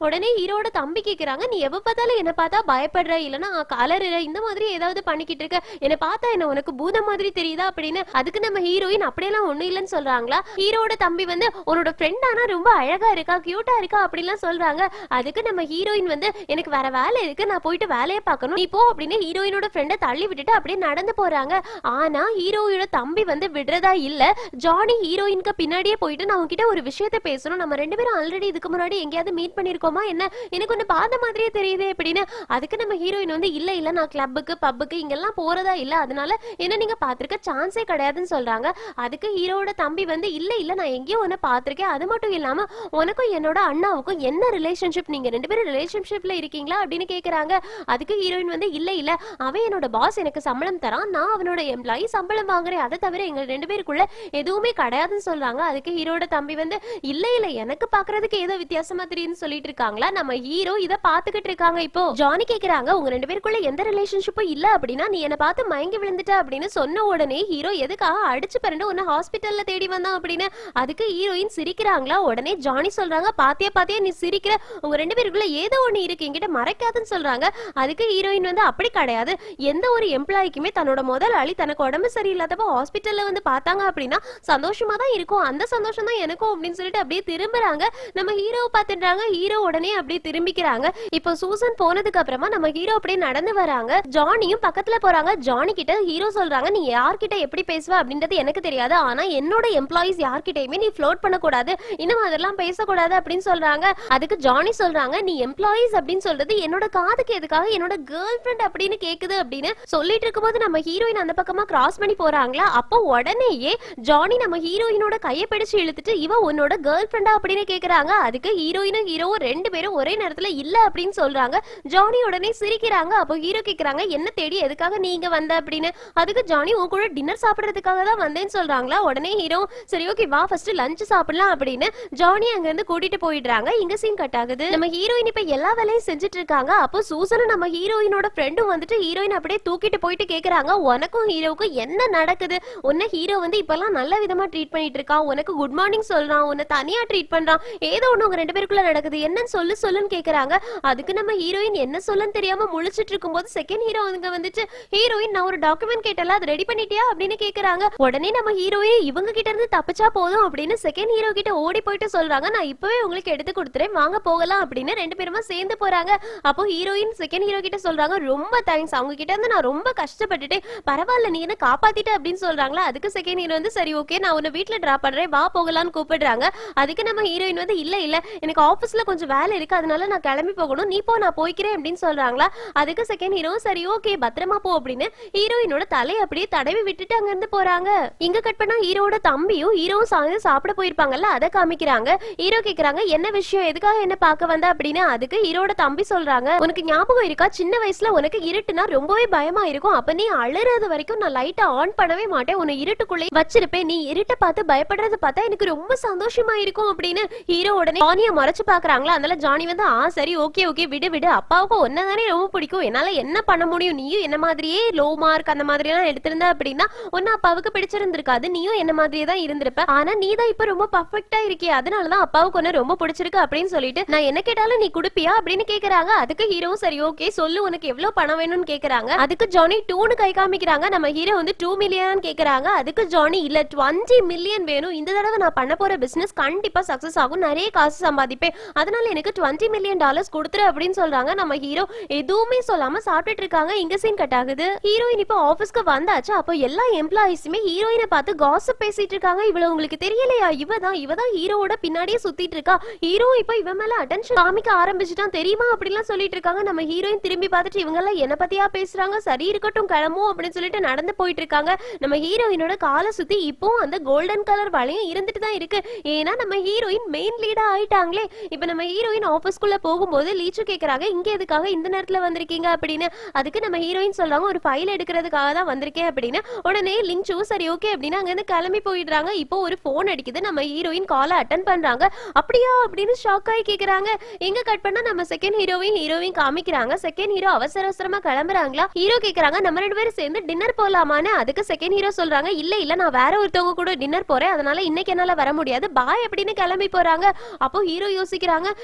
உடனே ஹீரோட தம்பி கேக்குறாங்க நீ எப்ப பார்த்தாலும் என்ன பார்த்தா பயப்படுற இல்லனா கலருற இந்த மாதிரி ஏதாவது பண்ணிக்கிட்டு இருக்க என்ன பார்த்தா என்ன உனக்கு பூதம் மாதிரி தெரியுதா அப்படின்னு அதுக்கு நம்ம ஹீரோயின் அப்படியெல்லாம் ஒண்ணும் இல்லைன்னு சொல்றாங்களா ஹீரோட தம்பி வந்து உன்னோட ஃப்ரெண்ட் ஆனா ரொம்ப அழகா இருக்கா கியூட்டா இருக்கா அப்படிலாம் சொல்றாங்க அதுக்கு நம்ம ஹீரோயின் வந்து எனக்கு வேற வேலை இருக்கு நான் போயிட்டு வேலையை பார்க்கணும் நீ போ அப்படின்னு ஹீரோயினோட ஃப்ரெண்டை தள்ளி விட்டுட்டு அப்படியே நடந்து போறாங்க ஆனா ஹீரோயோட தம்பி வந்து விடுறதா இல்ல ஜானி ஹீரோயினுக்கு பின்னாடியே போயிட்டு நான் உன்கிட்ட ஒரு விஷயத்த பேசணும் நம்ம ரெண்டு பேரும் ஆல்ரெடி இதுக்கு முன்னாடி எங்கேயாவது மீட் பண்ணிருக்கோமா என்ன எனக்கு ஒண்ணு பார்த்த மாதிரியே தெரியுது அப்படின்னு அதுக்கு நம்ம ஹீரோயின் வந்து இல்ல இல்ல நான் கிளப்புக்கு பப்புக்கு இங்கெல்லாம் போறதா இல்ல அதனால என்ன நீங்க பாத்திருக்க சான்ஸே கிடையாதுன்னு சொல்றாங்க அதுக்கு ஹீரோட தம்பி வந்து இல்ல இல்ல நான் எங்கேயோ ஒன்னு பாத்திருக்கேன் அது மட்டும் இல்லாம உனக்கும் என்னோட அண்ணாவுக்கும் என்ன ரிலேஷன்ஷிப் நீங்க ரெண்டு பேரும் ரிலேஷன்ஷிப்ல இருக்கீங்களா அப்படின்னு கேக்குறாங்க அதுக்கு ஹீரோயின் வந்து இல்ல இல்ல அவன் என்னோட பாஸ் எனக்கு சம்பளம் தரான் நான் அவனோட எம்ப்ளாயி சம்பளம் வாங்குறேன் அதை தவிர எங்க ரெண்டு பேருக்குள்ள எதுவுமே கிடையாதுன்னு சொல்றாங்க அதுக்கு ஹீரோட தம்பி வந்து இல்ல இல்ல எனக்கு பாக்குறதுக்கு ஏதோ வித்தியாசமா தெரியுதுன்னு சொல்லிட்டு இருக்காங்களா நம்ம ஹீரோ இத பாத்துக்கிட்டு இருக்காங்க இப்போ ஜானி கேக்குறாங்க உங்க ரெண்டு பேருக்குள்ள எந்த ரிலேஷன்ஷிப்பும் இல்ல அப்படின்னா நீ என்ன பார்த்து மயங்கி விழுந்துட்ட அப்படின்னு சொன்ன உடனே ஹீரோ எதுக்காக அடிச்சு பிறண்டு உன்ன ஹாஸ்பிட்டல்ல தேடி வந்தான் அப்படின்னு அதுக்கு ஹீரோயின் சிரிக்கிறாங்களா உடனே ஜானி சொல்றாங்க பாத்தியா பாத்தியா நீ சிரிக்கிற உங்க ரெண்டு பேருக்குள்ள ஏதோ ஒண்ணு இருக்கு என்கிட்ட மறைக்காதுன்னு சொல்றாங்க அதுக்கு ஹீரோயின் வந்து அப்படி கிடையாது எந்த ஒரு எம்ப்ளாய்க்குமே தன்னோட முதலாளி தனக்கு உடம்பு சரியில்லாதப்ப ஹாஸ்பிட்டல்ல வந்து பார்த்தாங்க அப்படின்னா சந்தோஷமா தான் இருக்கும் அந்த சந்தோஷம் தான் எனக்கும் அப்படின்னு சொல்லிட்டு அப்படியே திரும்புறாங்க நம்ம ஹீரோவை பார்த்துடுறாங்க ஹீரோ உடனே அப்படியே திரும்பிக்கிறாங்க இப்போ சூசன் போனதுக்கு அப்புறமா நம்ம ஹீரோ அப்படியே நடந்து வராங்க ஜானியும் பக்கத்துல போறாங்க ஜானி கிட்ட ஹீரோ சொல்றாங்க நீ யார்கிட்ட எப்படி பேசுவ அப்படின்றது எனக்கு தெரியாது ஆனா என்னோட எம்ப்ளாயிஸ் யார்கிட்டயுமே நீ ஃப்ளோட் பண்ணக்கூடாது இன்னும் அதெல்லாம் பேசக்கூடாது அப்படின்னு சொல்றாங்க அதுக்கு ஜானி சொல்றாங்க நீ எம்ப்ளாயிஸ் அப்படின்னு சொல்றது என்னோட காதுக்கு எதுக்காக என்னோட கேர்ள் ஃப்ரெண்ட் அப்படின்னு கேக்குது அப்படின்னு சொல்லிட்டு இருக்கும்போது நம்ம ஹீரோயின் அந்த பக்கமா கிராஸ் பண்ணி போறாங்களா அப்போ உடனேயே ஜானி நம்ம ஹீரோயினோட கையை பிடிச்சு இழுத்துட்டு இவ உன்னோட கேர்ள் ஃப்ரெண்டா அப்படின்னு கேக்குறாங்க அதுக்கு ஹீரோயினும் ஹீரோவும் ரெண்டு பேரும் ஒரே நேரத்துல இல்ல அப்படின்னு சொல்றாங்க ஜானி உடனே சிரிக்கிறாங்க அப்போ ஹீரோ கேக்குறாங்க என்ன தேடி எதுக்காக நீங்க வந்த அப்படின்னு அதுக்கு ஜானி உன் கூட டின்னர் சாப்பிடுறதுக்காக தான் வந்தேன்னு சொல்றாங்களா உடனே ஹீரோ சரி ஓகே வா ஃபர்ஸ்ட் லஞ்ச் சாப்பிடலாம் அப்படின்னு ஜானி அங்க இருந்து கூட்டிட்டு போயிடுறாங்க இங்க சீன் கட் ஆகுது நம்ம ஹீரோயின் இப்ப எல்லா வேலையும் செஞ்சுட்டு இருக்காங்க அப்போ சூசனும் நம்ம ஹீரோயினோட ஃப்ரெண்டும் வந்துட்டு ஹீரோயின் அப்படியே தூக்கிட்டு போயிட்டு கேக்குறாங்க உனக்கும் ஹீரோவுக்கும் என்ன நடக்குது உன்ன ஹீரோ வந்து இப்பெல்லாம் நல்ல விதமா ட்ரீட் பண்ணிட்டு இருக்கான் உனக்கு குட் மார்னிங் சொல்றான் உன்னை தனியா ட்ரீட் பண்றான் ஏதோ ஒண்ணு உங்க ரெண்டு பேருக்குள்ள நடக்குது என்னன்னு சொல்லு சொல்லுன்னு கேக்குறாங்க அதுக்கு நம்ம ஹீரோயின் என்ன சொல்லன்னு தெரியாம முழிச்சிட்டு இருக்கும்போது செகண்ட் ஹீரோ அங்க வந்துட்டு ஹீரோயின் நான் ஒரு டாக்குமெண்ட் கேட்டல அது ரெடி பண்ணிட்டியா அப்படின்னு கேக்குறாங்க உடனே நம்ம ஹீரோயின் இவங்க கிட்ட இருந்து தப்பிச்சா போதும் அப்படின்னு செகண்ட் ஹீரோ கிட்ட ஓடி போயிட்டு சொல்றாங்க நான் இப்பவே உங்களுக்கு எடுத்து கொடுத்துறேன் வாங்க போகலாம் அப்படின்னு ரெண்டு பேருமா சேர்ந்து போறாங்க அப்போ ஹீரோயின் செகண்ட் ஹீரோ கிட்ட சொல்றாங்க ரொம்ப தேங்க்ஸ் அவங்க கிட்ட இருந்து நான் ரொம்ப கஷ்டப்பட்டுட்டேன் பரவாயில்ல நீ என்ன காப்பாத்திட்ட அப்படின்னு சொல்றாங்களா அதுக்கு செகண்ட் ஹீரோ வந்து சரி ஓகே நான் உன்னை வீட்ல டிராப் பண்றேன் வா போகலாம்னு கூப்பிடுறாங்க அதுக்கு நம்ம ஹீரோயின் வந்து இல்ல இல்ல எனக்கு ஆபீஸ்ல கொஞ்சம் வேலை இருக்கு அதனால நான் கிளம்பி போகணும் நீ போ நான் போய்க்கிறேன் அப்படின்னு சொல்றாங்களா அதுக்கு செகண்ட் ஹீரோ சரி ஓகே பத்திரமா போ அப்படின்னு ஹீரோயினோட தலையை அப்படியே தடவி விட்டுட்டு அங்க இருந்து போறாங்க இங்க கட் பண்ணா ஹீரோட தம்பியும் ஹீரோவும் சாயந்து சாப்பிட போயிருப்பாங்கல்ல அதை காமிக்கிறாங்க ஹீரோ கேக்குறாங்க என்ன விஷயம் எதுக்காக என்ன பார்க்க வந்த அப்படின்னு அதுக்கு ஹீரோட தம்பி சொல்றாங்க உனக்கு ஞாபகம் இருக்கா சின்ன வயசுல உனக்கு இருட்டுனா ரொம்பவே பயமா இருக்கும் அப்ப நீ அழுறது வரைக்கும் நான் லைட்டை ஆன் பண்ணவே மாட்டேன் உன்னை இருட்டுக்குள்ளே வச்சிருப்பேன் நீ இருட்டை பார்த்து பயப்படுறத பார்த்தா எனக்கு ரொம்ப சந்தோஷமா இருக்கும் அப்படின்னு ஹீரோ உடனே ஜானிய முறைச்சு பாக்குறாங்களா அதனால ஜானி வந்து ஆ சரி ஓகே ஓகே விடு விடு அப்பாவுக்கு ஒன்னதானே ரொம்ப பிடிக்கும் என்னால என்ன பண்ண முடியும் நீயும் என்ன மாதிரியே லோ மார்க் அந்த மாதிரி எல்லாம் எடுத்திருந்த அப்படின்னா ஒன்னு அப்பாவுக்கு பிடிச்சிருந்திருக்காது நீயும் என்ன மாதிரியே தான் இருந்திருப்ப ஆனா நீ தான் இப்ப ரொம்ப பர்ஃபெக்ட்டா இருக்கிய அதனாலதான் அப்பாவுக்கு ஒன்னு ரொம்ப பிடிச்சிருக்கு அப்படின்னு சொல்லிட்டு நான் என்ன கேட்டாலும் நீ குடுப்பியா அப்படின்னு கேக்குறாங்க அதுக்கு ஹீரோவும் சரி ஓகே சொல்லு உனக்கு எவ்வளவு பணம் வேணும்னு கேக்குறாங்க அதுக்கு ஜானி டூனு கை காமிக்கிறாங்க நம்ம ஹீரோ வந்து டூ மில்லியன் கேக்குறாங்க அதுக்கு ஜானி இல்ல டுவெண்ட்டி மில்லியன் வேணும் இந்த தடவை நான் பண்ண போற பிசினஸ் கண்டிப்பா சக்சஸ் ஆகும் நிறைய காசு சம்பாதிப்பேன் அதனால எனக்கு டுவெண்ட்டி மில்லியன் டாலர்ஸ் கொடுத்துரு அப்படின்னு சொல்றாங்க நம்ம ஹீரோ எதுவுமே சொல்லாம சாப்பிட்டுட்டு இருக்காங்க இங்க சீன் கட் ஆகுது ஹீரோயின் இப்போ ஆபீஸ்க்கு வந்தாச்சு அப்போ எல்லா எம்ப்ளாயிஸுமே ஹீரோயினை பார்த்து காசப் பேசிட்டு இருக்காங்க இவ்வளவு உங்களுக்கு தெரியலையா இவ தான் இவ தான் ஹீரோவோட பின்னாடியே சுத்திட்டு இருக்கா ஹீரோ இப்போ இவன் மேல அட்டென்ஷன் காமிக்க ஆரம்பிச்சுட்டான் தெரியுமா அப்படிலாம் சொல்லிட்டு இருக்காங்க நம்ம ஹீரோயின் திரும்பி பார்த்துட்டு இவங்க எல்லாம் என்ன பத்தியா பேசுறாங்க சரி இருக்கட்டும் கிளம்பும் அப்படின்னு சொல்லிட்டு நடந்து போயிட்டு இருக்காங்க நம்ம ஹீரோயினோட காலை சுத்தி இப்போ அந்த கோல்டன் கலர் வளையம் இருந்துட்டு தான் இருக்கு ஏன்னா நம்ம ஹீரோயின் மெயின் லீடா ஆயிட்டாங்களே இப்போ நம்ம ஹீரோயின் ஆபீஸ்க்குள்ள போகும்போது லீச்சு கேக்குறாங்க இங்க எதுக்காக இந்த நேரத்துல வந்திருக்கீங்க அப்படின்னு அதுக்கு நம்ம ஹீரோயின் சொல்றாங்க ஒரு ஃபைல் எடுக்கிறதுக்காக தான் வந்திருக்கேன் அப்படின்னு உடனே லிங்சு சரி ஓகே அப்படின்னு அங்க இருந்து கிளம்பி போயிடுறாங்க இப்போ ஒரு போன் அடிக்குது நம்ம ஹீரோயின் காலை அட்டன் பண்றாங்க அப்படியா அப்படின்னு ஷாக் ஆகி கேக்குறாங்க எங்க கட் பண்ணா நம்ம செகண்ட் ஹீரோவையும் ஹீரோவையும் காமிக்கிறாங்க செகண்ட் ஹீரோ அவசர அவசரமா கிளம்புறாங்களா ஹீரோ கேக்குறாங்க நம்ம ரெண்டு பேரும் சேர்ந்து டின்னர் போலாமான்னு அதுக்கு செகண்ட் ஹீரோ சொல்றாங்க இல்ல இல்ல நான் வேற ஒருத்தவங்க கூட டின்னர் போறேன் அதனால இன்னைக்கு என்னால வர முடியாது பாய் அப்படின்னு கிளம்பி போறாங்க அப்போ ஹீரோ யோசிக்கிறாங்க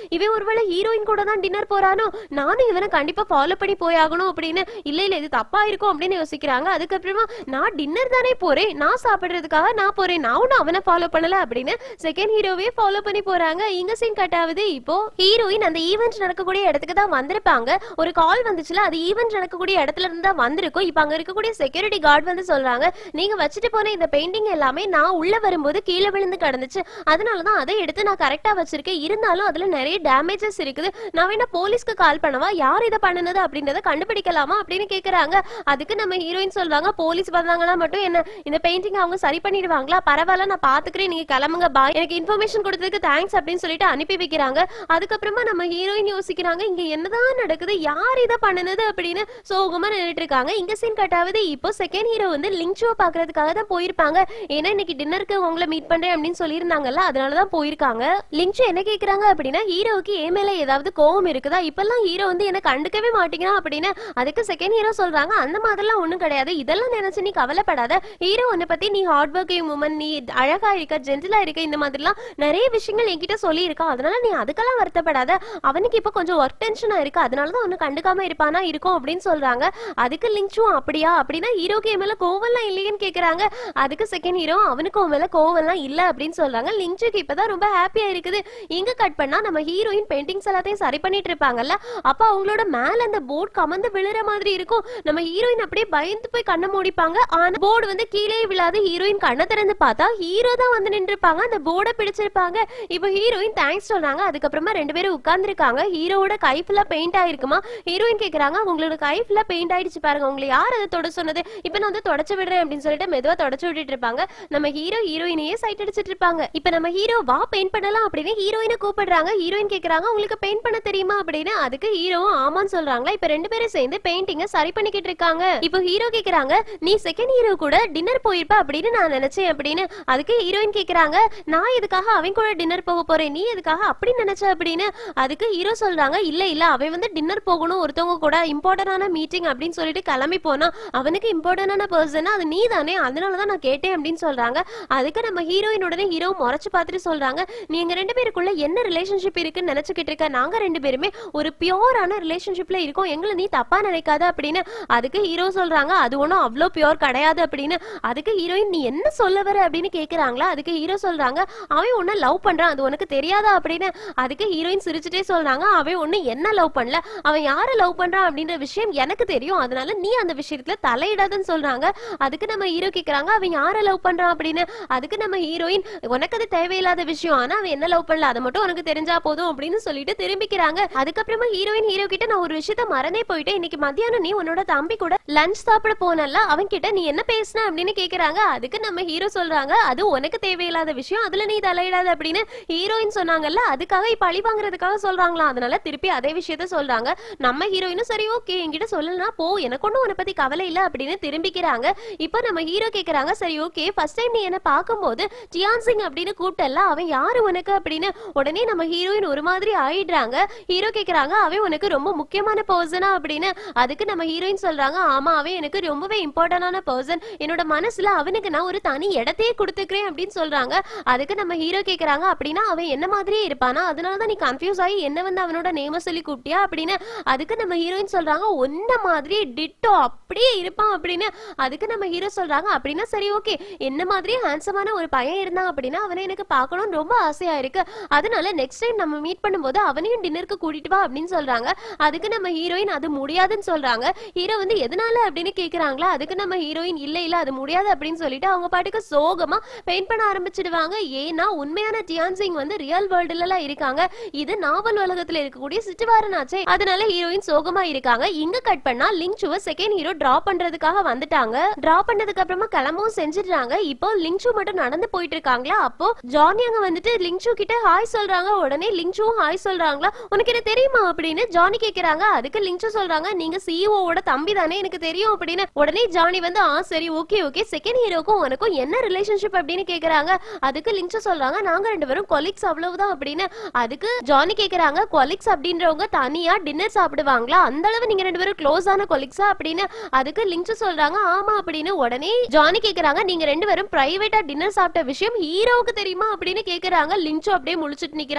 இவன் ஒருவேளை ஹீரோயின் கூட தான் டின்னர் போறானோ நானும் இவனை கண்டிப்பா ஃபாலோ பண்ணி போயாகணும் அப்படின்னு இல்ல இல்ல இது தப்பா இருக்கும் அப்படின்னு யோசிக்கிறாங்க அதுக்கப்புறமா நான் டின்னர் தானே போறேன் நான் சாப்பிடுறதுக்காக நான் போறேன் நான் ஒன்னும் அவனை ஃபாலோ பண்ணல அப்படின்னு செகண்ட் ஹீரோவே ஃபாலோ பண்ணி போறாங்க இங்க சீன் கட் ஆகுது இப்போ ஹீரோயின் அந்த ஈவென்ட் நடக்கக்கூடிய இடத்துக்கு தான் வந்திருப்பாங்க ஒரு கால் வந்துச்சுல அது ஈவென்ட் நடக்கக்கூடிய இடத்துல இருந்து தான் வந்திருக்கும் இப்போ அங்க இருக்கக்கூடிய செக்யூரிட்டி கார்டு வந்து சொல்றாங்க நீங்க வச்சுட்டு போன இந்த பெயிண்டிங் எல்லாமே நான் உள்ள வரும்போது கீழே விழுந்து கிடந்துச்சு அதனால தான் அதை எடுத்து நான் கரெக்டா வச்சிருக்கேன் இருந்தாலும் அதுல நிறைய டேமேஜஸ் இருக்குது நான் வேணா போலீஸ்க்கு கால் பண்ணவா யார் இதை பண்ணுனது அப்படின்றத கண்டுபிடிக்கலாமா அப்படின்னு கேக்குறாங்க அதுக்கு நம்ம ஹீரோயின் சொல்றாங்க போலீஸ் வந்தாங்கன்னா மட்டும் என்ன இந்த பெயிண்டிங் அவங்க சரி பண்ணிடுவாங்களா பரவாயில்ல நான் பாத்துக்கிறேன் நீங்க கிளம்புங்க பாய் எனக்கு இன்ஃபர்மேஷன் கொடுத்ததுக்கு தேங்க்ஸ் அப்படின்னு சொல்லிட்டு அனுப்பி வைக்கிறாங்க அதுக்கப்புறமா நம்ம ஹீரோயின் யோசிக்கிறாங்க இங்க என்னதான் நடக்குது யார் இதை பண்ணுனது அப்படின்னு சோகமா நின்றுட்டு இருக்காங்க இங்க சீன் கட்டாவது இப்போ செகண்ட் ஹீரோ வந்து லிங்க் ஷோ பாக்குறதுக்காக தான் போயிருப்பாங்க ஏன்னா இன்னைக்கு டின்னருக்கு உங்களை மீட் பண்றேன் அப்படின்னு சொல்லியிருந்தாங்கல்ல அதனாலதான் போயிருக்காங்க லிங்க் ஷோ என்ன கேக்குறாங்க அப்படின்னா ஹீரோவுக்கு ஏ மேல ஏதாவது கோவம் இருக்குதா இப்பெல்லாம் ஹீரோ வந்து என்ன கண்டுக்கவே மாட்டேங்கிறான் அப்படின்னு அதுக்கு செகண்ட் ஹீரோ சொல்றாங்க அந்த மாதிரிலாம் ஒண்ணும் கிடையாது இதெல்லாம் நினைச்சு நீ கவலைப்படாத ஹீரோ உன்னை பத்தி நீ ஹார்ட் ஒர்க்கிங் உமன் நீ அழகா இருக்க ஜென்டிலா இருக்க இந்த மாதிரிலாம் நிறைய விஷயங்கள் என்கிட்ட சொல்லி இருக்கான் அதனால நீ அதுக்கெல்லாம் வருத்தப்படாத அவனுக்கு இப்போ கொஞ்சம் ஒர்க் டென்ஷனா இருக்கு அதனால தான் ஒன்னு கண்டுக்காம இருப்பானா இருக்கும் அப்படின்னு சொல்றாங்க அதுக்கு லிங்க்ஸும் அப்படியா அப்படின்னா ஹீரோக்கு என் மேல கோவம்லாம் இல்லையேன்னு கேக்குறாங்க அதுக்கு செகண்ட் ஹீரோ அவனுக்கு உன் மேல கோவம்லாம் இல்ல அப்படின்னு சொல்றாங்க லிங்க்ஸுக்கு இப்பதான் ரொம்ப ஹாப்பியா இருக்குது இங்க கட் பண்ணா நம்ம ஹீரோயின் பெயிண்டிங்ஸ் எல்லாத்தையும் சரி பண்ணிட்டு இருப்பாங்கல்ல அப்ப அவங்களோட மேல அந்த போர்டு கமந்து விழுற மாதிரி இருக்கும் நம்ம ஹீரோயின் அப்படியே பயந்து போய் கண்ணை மூடிப்பாங்க ஆனா போர்டு வந்து கீழே விழாது ஹீரோயின் கண்ணை திறந்து பார்த்தா ஹீரோ தான் வந்து நின்றுப்பாங்க அந்த போர்டை பிடிச்சிருப்பாங்க இப்போ ஹீரோயின் தேங்க்ஸ் சொல்றாங்க அதுக்கப்புறமா ரெண்டு பேரும் உட்கார்ந்துருக்காங்க ஹீரோவோட கை ஃபுல்லா பெயிண்ட் ஆயிருக்குமா ஹீரோயின் கேக்குறாங்க உங்களோட கை ஃபுல்லா பெயிண்ட் ஆயிடுச்சு பாருங்க உங்களை யார் அதை தொட சொன்னது இப்போ நான் வந்து தொடச்சு விடுறேன் அப்படின்னு சொல்லிட்டு மெதுவா தொடச்சு விட்டுட்டு இருப்பாங்க நம்ம ஹீரோ ஹீரோயினையே சைட் அடிச்சிட்டு இருப்பாங்க இப்போ நம்ம ஹீரோ வா பெயிண்ட் பண்ணலாம் அப்படின்னு ஹீரோயினை கூப்பிடுறாங்க ஹீரோயின் கேக்குறாங்க உங்களுக்கு பெயிண்ட் பண்ண தெரியுமா அப்படின்னு அதுக்கு ஹீரோவும் ஆமான்னு சொல்றாங்களா இப்போ ரெண்டு பேரும் சேர்ந்து பெயிண்டிங்க சரி பண்ணிக்கிட்டு இருக்காங்க இப்போ ஹீரோ கேக்குறாங்க நீ செகண்ட் ஹீரோ கூட டின்னர் போயிருப்ப அப்படின்னு நான் நினைச்சேன் அப்படின்னு அதுக்கு ஹீரோயின் கேக்குறாங்க நான் எதுக்காக அவன் கூட டின்னர் போக போறேன் நீ எதுக்காக அப்படி நினைச்ச அப்படின்னு அதுக்கு ஹீரோ சொல்றாங்க இல்ல இல்ல அவன் வந்து டின்னர் போகணும் ஒருத்தவங்க கூட இம்பார்ட்டன்டான மீட்டிங் அப்படின்னு சொல்லிட்டு கிளம்பி போனா அவனுக்கு இம்பார்ட்டன்டான பர்சன் அது நீ தானே அதனாலதான் நான் கேட்டேன் அப்படின்னு சொல்றாங்க அதுக்கு நம்ம ஹீரோயின் உடனே ஹீரோ முறைச்சு பார்த்துட்டு சொல்றாங்க நீங்க ரெண்டு பேருக்குள்ள என்ன ரிலேஷன்ஷிப் இருக்குன்னு நினைச்சுக்கிட்டு இருக்க நாங்க ரெண்டு பேருமே ஒரு பியோரான ரிலேஷன்ஷிப்ல இருக்கோம் எங்களை நீ தப்பா நினைக்காத அப்படின்னு அதுக்கு ஹீரோ சொல்றாங்க அது ஒன்றும் அவ்வளோ பியோர் கிடையாது அப்படின்னு அதுக்கு ஹீரோயின் நீ என்ன சொல்ல வர அப்படின்னு கேக்குறாங்களா அதுக்கு ஹீரோ சொல்றாங்க அவன் உன்னை லவ் பண்றான் அது உனக்கு தெரியாதா அப்படின்னு அதுக்கு ஹீரோயின் சிரிச்சுட்டே சொல்றாங்க அவன் ஒண்ணு என்ன லவ் பண்ணல அவன் யாரை லவ் பண்றான் அப்படின்ற விஷயம் எனக்கு தெரியும் அதனால நீ அந்த விஷயத்துல தலையிடாதன்னு சொல்றாங்க அதுக்கு நம்ம ஹீரோ கேக்குறாங்க அவன் யாரை லவ் பண்றான் அப்படின்னு அதுக்கு நம்ம ஹீரோயின் உனக்கு அது தேவையில்லாத விஷயம் ஆனா அவன் என்ன லவ் பண்ணல அதை மட்டும் உனக்கு தெரிஞ்சா போதும் அப்படின்னு சொல்லிட்டு திரும்பிக்கிறாங்க அதுக்கப்புறமா ஹீரோயின் ஹீரோ கிட்ட நான் ஒரு விஷயத்த மறந்தே போயிட்டேன் இன்னைக்கு மத்தியானம் நீ உன்னோட தம்பி கூட லஞ்ச் சாப்பிட போனல அவன் கிட்ட நீ என்ன பேசுன அப்படின்னு கேக்குறாங்க அதுக்கு நம்ம ஹீரோ சொல்றாங்க அது உனக்கு தேவையில்லாத விஷயம் அதுல நீ தலையிடாத அப்படின்னு ஹீரோயின் சொன்னாங்கல்ல அதுக்காக இப்ப பழி வாங்குறதுக்காக சொல்றாங்களாம் அதனால திருப்பி அதே விஷயத்த சொல்றாங்க நம்ம ஹீரோயினும் சரி ஓகே என்கிட்ட சொல்லலாம் போ எனக்கு ஒன்றும் உன்னை பத்தி கவலை இல்ல அப்படின்னு திரும்பிக்கிறாங்க இப்போ நம்ம ஹீரோ கேக்குறாங்க சரி ஓகே ஃபர்ஸ்ட் டைம் நீ என்ன பார்க்கும்போது ஜியான் சிங் அப்படின்னு கூப்பிட்டல அவன் யாரு உனக்கு அப்படின்னு உடனே நம்ம ஹீரோயின் ஒரு மாதிரி ஆயிடுறாங்க ஹீரோ கேக்குறாங்க அவன் உனக்கு ரொம்ப முக்கியமான பர்சனா அப்படின்னு அதுக்கு நம்ம ஹீரோயின் சொல்றாங்க ஆமா அவன் எனக்கு ரொம்பவே இம்பார்ட்டன்டான பர்சன் என்னோட மனசுல அவனுக்கு நான் ஒரு தனி இடத்தையே கொடுத்துக்கிறேன் அப்படின்னு சொல்றாங்க அதுக்கு நம்ம ஹீரோ கேக்குறாங்க அப்படின்னா அவன் என்ன மாதிரியே இருப்பானா அதனாலதான் நீ கன்ஃபியூஸ் ஆகி என்ன வந்து அவனோட நேம சொல்லி கூப்பிட்டியா அப்படின்னு அதுக்கு நம்ம ஹீரோயின் சொல்றாங்க ஒன்ன மாதிரி டிட்டோ அப்படியே இருப்பான் அப்படின்னு அதுக்கு நம்ம ஹீரோ சொல்றாங்க அப்படின்னா சரி ஓகே என்ன மாதிரி ஹேண்ட்ஸமான ஒரு பையன் இருந்தான் அப்படின்னா அவனை எனக்கு பார்க்கணும்னு ரொம்ப ஆசையா இருக்கு அதனால நெக்ஸ்ட் டைம் நம்ம மீட் பண்ணும்போது அவனையும் டின்னருக்கு கூட்டிட்டு வா அப்படின்னு சொல்றாங்க அதுக்கு நம்ம ஹீரோயின் அது முடியாதுன்னு சொல்றாங்க ஹீரோ வந்து எதனால அப்படின்னு கேக்குறாங்களா அதுக்கு நம்ம ஹீரோயின் இல்ல இல்ல அது முடியாது அப்படின்னு சொல்லிட்டு அவங்க பாட்டுக்கு சோகமா பெயிண்ட் பண்ண ஆரம்பிச்சிடுவாங்க ஏன்னா உண்மையான ஜியான் சிங் வந்து ரியல் வேர்ல்டுல எல்லாம் இருக்காங்க இது நாவல் உலகத்துல இருக்கக்கூடிய சிட்டுவாரனாச்சே அதனால ஹீரோயின் சோகமா இருக்காங்க இங்க கட் பண்ணா லிங்க் ஷூவை செகண்ட் ஹீரோ டிரா பண்றதுக்காக வந்துட்டாங்க டிரா பண்ணதுக்கு அப்புறமா கிளம்பவும் செஞ்சிடுறாங்க இப்போ லிங்க் ஷூ மட்டும் நடந்து போயிட்டு இருக்காங்களா அப்போ ஜானி அங்க வந்துட்டு லிங்க் ஷூ கிட்ட ஹாய் சொல்றாங்க உடனே லிங்க் ஷூவும் ஹாய் சொல்றாங்களா உனக்கு என்ன தெரியுமா அப்படின்னு ஜானி கேக்குறாங்க அதுக்கு லிங்க் ஷூ சொல்றாங்க நீங்க சிஇஓ ஓட தம்பி தானே எனக்கு தெரியும் அப்படின்னு உடனே ஜானி வந்து ஆ சரி ஓகே ஓகே செகண்ட் ஹீரோக்கும் உனக்கும் என்ன ரிலேஷன்ஷிப் அப்படின்னு கேக்குறாங்க அதுக்கு லிங்க் ஷூ சொல்றாங்க நாங்க ரெண்டு பேரும் கொலிக்ஸ் அவ்வளவுதான் அப்படின்னு அதுக்கு ஜானி கேக்குறாங்க கொலிக்ஸ் அப்படின்றவங்க தனியா டின்னர் சாப்பிடுவாங்களா அந்த அளவு நீங்க ரெண்டு பேரும் க்ளோஸ் ஆன கொலிக்ஸா அப்படின்னு அதுக்கு லிங்க் சொல்றாங்க ஆமா அப்படின்னு உடனே ஜானி கேக்குறாங்க நீங்க ரெண்டு பேரும் பிரைவேட்டா டின்னர் சாப்பிட்ட விஷயம் ஹீரோவுக்கு தெரியுமா அப்படின்னு கேக்குறாங்க லிங்க் அப்படியே முழிச்சிட்டு நிக்கிறாங்க இங்க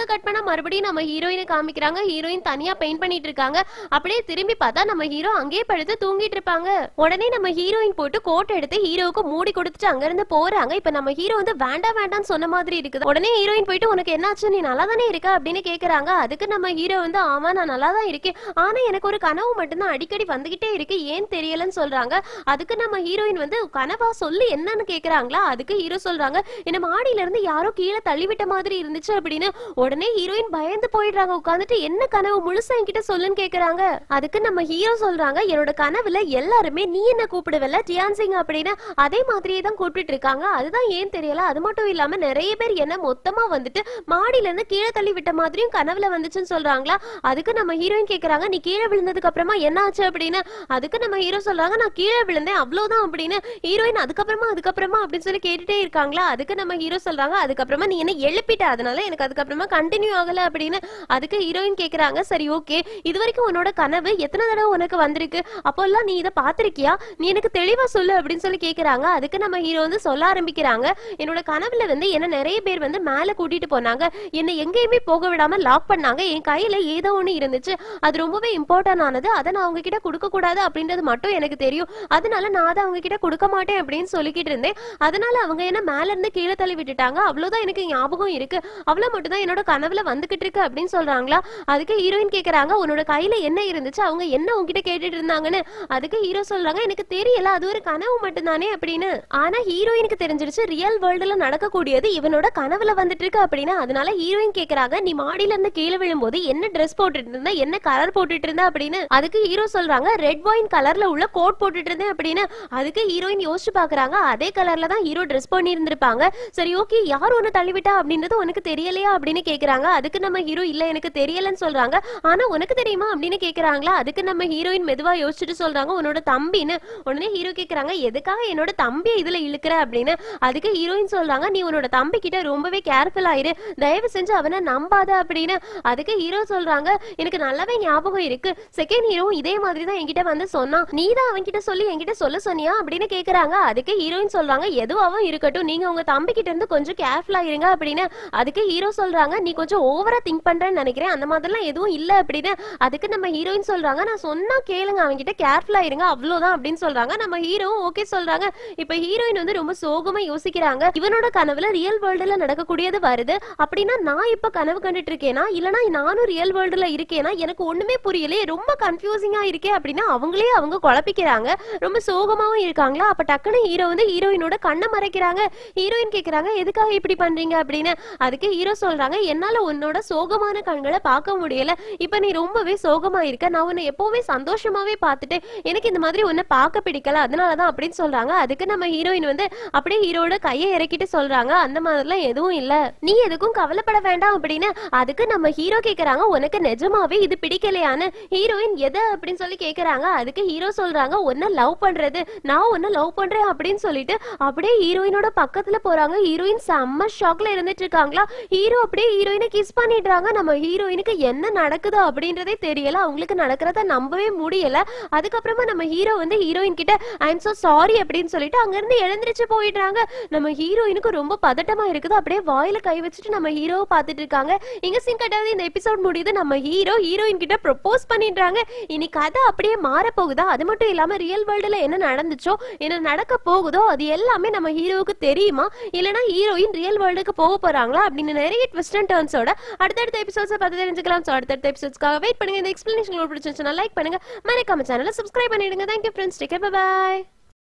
இங்க கட் பண்ணா மறுபடியும் நம்ம ஹீரோயினை காமிக்கிறாங்க ஹீரோயின் தனியா பெயிண்ட் பண்ணிட்டு இருக்காங்க அப்படியே திரும்பி பார்த்தா நம்ம ஹீரோ அங்கேயே படுத்து தூங்கிட்டு இருப்பாங்க உடனே நம்ம ஹீரோயின் போட்டு கோட் எடுத்து ஹீரோவுக்கு மூடி கொடுத்துட்டு அங்க இருந்து போறாங்க இப்ப நம்ம ஹீரோ வந்து வேண்டாம் வேண்டாம்னு சொன்ன மாதிரி இருக்குது உடனே ஹீரோயின் போயிட்டு உனக்கு என்னாச்சு நீ நல்லா தானே இருக்க அப்படின்னு கேக்குறாங்க அதுக்கு நம்ம ஹீரோ வந்து ஆமா நான் நல்லா தான் இருக்கேன் ஆனா எனக்கு ஒரு கனவு மட்டும்தான் அடிக்கடி வந்துகிட்டே இருக்கு ஏன் தெரியலன்னு சொல்றாங்க அதுக்கு நம்ம ஹீரோயின் வந்து கனவா சொல்லு என்னன்னு கேக்குறாங்களா அதுக்கு ஹீரோ சொல்றாங்க என்ன மாடியில இருந்து யாரோ கீழே தள்ளிவிட்ட மாதிரி இருந்துச்சு அப்படின்னு உடனே ஹீரோயின் பயந்து போயிடுறாங்க உட்காந்துட்டு என்ன கனவு முழுசா என்கிட்ட சொல்லுன்னு கேக்குறாங்க அதுக்கு நம்ம ஹீரோ சொல்றாங்க என்னோட கனவுல எல்லாருமே நீ என்ன கூப்பிடுவல ஜியான் சிங் அப்படின்னு அதே மாதிரியே தான் கூப்பிட்டு இருக்காங்க அதுதான் ஏன் தெரியல அது மட்டும் இல்லாம நிறைய பேர் என்ன மொத்தமா வந்துட்டு மாடியில இருந்து கீழே தள்ளி விட்ட மாதிரியும் கனவுல வந்துச்சுன்னு சொல்றாங்களா அதுக்கு நம்ம ஹீரோயின் கேக்குறாங்க நீ கீழே விழுந்ததுக்கு அப்புறமா என்ன ஆச்சு அப்படின்னு அதுக்கு நம்ம ஹீரோ சொல்றாங்க நான் கீழே விழுந்தேன் அவ்வளவுதான் அப்படின்னு ஹீரோயின் அதுக்கப்புறமா அதுக்கப்புறமா அப்படின்னு சொல்லி கேட்டுட்டே இருக்காங்களா அதுக்கு நம்ம ஹீரோ சொல்றாங்க அதுக்கப்புறமா நீ என்ன எழுப்பிட்ட அதனால எனக்கு அதுக்கப்புறமா கண்டினியூ ஆகல அப்படின்னு அதுக்கு ஹீரோயின் கேக்குறாங்க சரி ஓகே இது வரைக்கும் உன்னோட கனவு எத்தனை தடவை உனக்கு வந்திருக்கு அப்போல்லாம் நீ இதை பாத்திருக்கியா நீ எனக்கு தெளிவா சொல்லு அப்படின்னு சொல்லி கேக்குறாங்க அதுக்கு நம்ம ஹீரோ வந்து சொல்ல ஆரம்பிக்கிறாங்க என்னோட கனவுல வந்து என்ன நிறைய பேர் வந்து மேல கூட்டிட்டு போனாங்க என்னை எங்கேயுமே போக விடாம லாக் பண்ணாங்க என் கையில ஏதோ ஒண்ணு இருந்துச்சு அது ரொம்பவே இம்பார்ட்டன்ட் ஆனது அதை நான் அவங்க கிட்ட கொடுக்க கூடாது அப்படின்றது மட்டும் எனக்கு தெரியும் அதனால நான் அதை அவங்க கிட்ட கொடுக்க மாட்டேன் அப்படின்னு சொல்லிக்கிட்டு இருந்தேன் அதனால அவங்க என்ன மேல இருந்து கீழே தள்ளி விட்டுட்டாங்க அவ்வளவுதான் எனக்கு ஞாபகம் இருக்கு அவ்வளவு மட்டும் தான் என்னோட கனவுல வந்துகிட்டு இருக்கு அப்படின்னு சொல்றாங்களா அதுக்கு ஹீரோயின் கேக்குறாங்க உன்னோட கையில என்ன இருந்துச்சு அவங்க என்ன உங்ககிட்ட கேட்டுட்டு இருந்தாங்கன்னு அதுக்கு ஹீரோ சொல்றாங்க எனக்கு தெரியல அது ஒரு கனவு மட்டும்தானே அப்படின்னு ஆனா ஹீரோயினுக்கு தெரிஞ்சிருச்சு ரியல் வேர்ல்டுல நடக்கக்கூடியது இவனோட கனவுல வந்துட்டு இருக்கு அப்படின்னு அதனால ஹீரோயின் கேக்குறாங்க நீ மாடியில இருந்து கீழே விழும்போது என்ன ட்ரெஸ் போட்டுட்டு இருந்த என்ன கலர் போட்டுட்டு இருந்த அப்படின்னு அதுக்கு ஹீரோ சொல்றாங்க ரெட் ஒயின் கலர்ல உள்ள கோட் போட்டுட்டு இருந்தேன் அப்படின்னு அதுக்கு ஹீரோயின் யோசிச்சு பாக்குறாங்க அதே கலர்ல தான் ஹீரோ ட்ரெஸ் பண்ணி இருந்திருப்பாங்க சரி ஓகே யார் ஒன்னு தள்ளிவிட்டா அப்படின்றது உனக்கு தெரியலையா அப்படின்னு கேக்குறாங்க அதுக்கு நம்ம ஹீரோ இல்ல எனக்கு தெரியலன்னு சொல்றாங்க ஆனா உனக்கு தெரியுமா அப்படின்னு கேக்குறாங்களா அதுக்கு நம்ம ஹீரோயின் மெதுவா யோசிச்சுட்டு சொல்றாங்க உன்னோட தம்பின்னு உடனே ஹீரோ கேக்குறாங்க எதுக்காக என்னோட தம்பியை இதுல இழுக்கிற அப்படின்னு அதுக்கு ஹீரோயின் சொல்றாங்க நீ உன்னோட தம்பி கிட்ட ரொம்பவே கேர்ஃபுல் ஆயிரு தயவு செஞ்சு அவனை நம்பாத அப்படின்னு அதுக்கு ஹீரோ சொல்றாங்க எனக்கு நல்லாவே ஞாபகம் இருக்கு செகண்ட் ஹீரோ இதே மாதிரி தான் என்கிட்ட வந்து சொன்னான் நீ தான் அவன்கிட்ட சொல்லி என்கிட்ட சொல்ல சொன்னியா அப்படின்னு கேக்குறாங்க அதுக்கு ஹீரோயின் சொல்றாங்க எதுவாகவும் இருக்கட்டும் நீங்க உங்க தம்பி கிட்ட இருந்து கொஞ்சம் கேர்ஃபுல்லா இருங்க அப்படின்னு அதுக்கு ஹீரோ சொல்றாங்க நீ கொஞ்சம் ஓவரா திங்க் பண்றேன்னு நினைக்கிறேன் அந்த மாதிரிலாம் எதுவும் இல்ல அப்படின்னு அதுக்கு நம்ம ஹீரோயின் சொல்றாங்க நான் சொன்னா கேளுங்க அவன்கிட்ட கேர்ஃபுல்லா இருங்க அவ்வளவுதான் அப்படின்னு சொல்றாங்க நம்ம ஹீரோவும் ஓகே சொல்றாங்க இப்ப ஹீரோயின் வந்து ரொம்ப சோகமா யோசிக்கிறாங்க இவனோட கனவுல ரியல் வேர்ல்டுல நடக்கக்கூடியது வருது அப்படின்னா நான் இப்ப கனவு கண்டுட்டு இருக்கேனா இல்லனா நானும் ரியல் வேர்ல்டுல இருக்கேனா எனக்கு ஒண்ணுமே புரியலையே ரொம்ப கன்ஃபியூசிங்கா இருக்கே அப்படின்னா அவங்களே அவங்க குழப்பிக்கிறாங்க ரொம்ப சோகமாவும் இருக்காங்களா அப்ப டக்குனு ஹீரோ வந்து ஹீரோயினோட கண்ணை மறைக்கிறாங்க ஹீரோயின் கேக்குறாங்க எதுக்காக இப்படி பண்றீங்க அப்படின்னு அதுக்கு ஹீரோ சொல்றாங்க என்னால உன்னோட சோகமான கண்களை பார்க்க முடியல இப்ப நீ ரொம்பவே சோகமா இருக்க நான் உன்னை எப்பவுமே சந்தோஷமாவே பார்த்துட்டு எனக்கு இந்த மாதிரி உன்னை பார்க்க பிடிக்கல அதனாலதான் அப்படின்னு சொல்றாங்க அதுக்கு நம்ம ஹீரோயின் வந்து அப்படியே ஹீரோட கையை இறக்கிட்டு சொல்றாங்க அந்த மாதிரிலாம் எதுவும் இல்ல நீ எதுக்கும் கவலைப்பட வேண்டாம் அப்படின்னு அதுக்கு நம்ம ஹீரோ கேக்குறாங்க உனக்கு நிஜமாவே இது பிடிக்கலையான்னு ஹீரோயின் எதை அப்படின்னு சொல்லி கேக்குறாங்க அதுக்கு ஹீரோ சொல்றாங்க உன்னை லவ் பண்றது நான் உன்னை லவ் பண்றேன் அப்படின்னு சொல்லிட்டு அப்படியே ஹீரோயினோட பக்கத்துல போறாங்க ஹீரோயின் செம்ம ஷாக்ல இருந்துட்டு இருக்காங்களா ஹீரோ அப்படியே ஹீரோயினை கிஸ் பண்ணிடுறாங்க நம்ம ஹீரோயினுக்கு என்ன நடக்குது அப்படின்றதே தெரியல அவங்களுக்கு நடக்கிறத நம்பவே முடியல அதுக்கப்புறமா நம்ம ஹீரோ வந்து ஹீரோயின் கிட்ட ஐ எம் சோ சாரி அப்படின்னு சொல்லிட்டு அங்க இருந்து எழுந்திருச்சு போயிடுறாங்க நம்ம ஹீரோயினுக்கு ரொம்ப பதட்டமா இருக்குது அப்படியே வாயில கை வச்சுட்டு நம்ம ஹீரோவை பார்த்துட்டு இருக்காங்க இங்க சீன் கட்டாவது இந்த எபிசோட் முடியுது நம்ம ஹீரோ ஹீரோயின் கிட்ட ப்ரொபோஸ் பண்ணிடுறாங்க இனி கதை அப்படியே மாற போகுதா அது மட்டும் இல்லாம ரியல் வேர்ல்டுல என்ன நடந்துச்சோ என்ன நடக்க போகுதோ அது எல்லாமே நம்ம ஹீரோவுக்கு தெரியுமா இல்லனா ஹீரோயின் ரியல் வேர்ல்டுக்கு போக போறாங்களா அப்படின்னு நிறைய ட்விஸ்ட் அண்ட் டர்ன்ஸோட அடுத்தடுத்த எபிசோட்ஸை பார்த்து தெரிஞ்சுக்கலாம் ஸோ அடுத்தடுத்த எபிசோட்ஸ்க்காக வெயிட் பண்ணுங்க இந்த எக்ஸ்பிளனேஷன் பிடிச்சிருந்துச்சுன்னா லைக் பண்ணுங்க மறக்காம சேனலை சப்ஸ்கிரைப் பண்ணிடுங்க தேங்க்யூ ஃப்ரெண்ட்ஸ் டேக் பாய்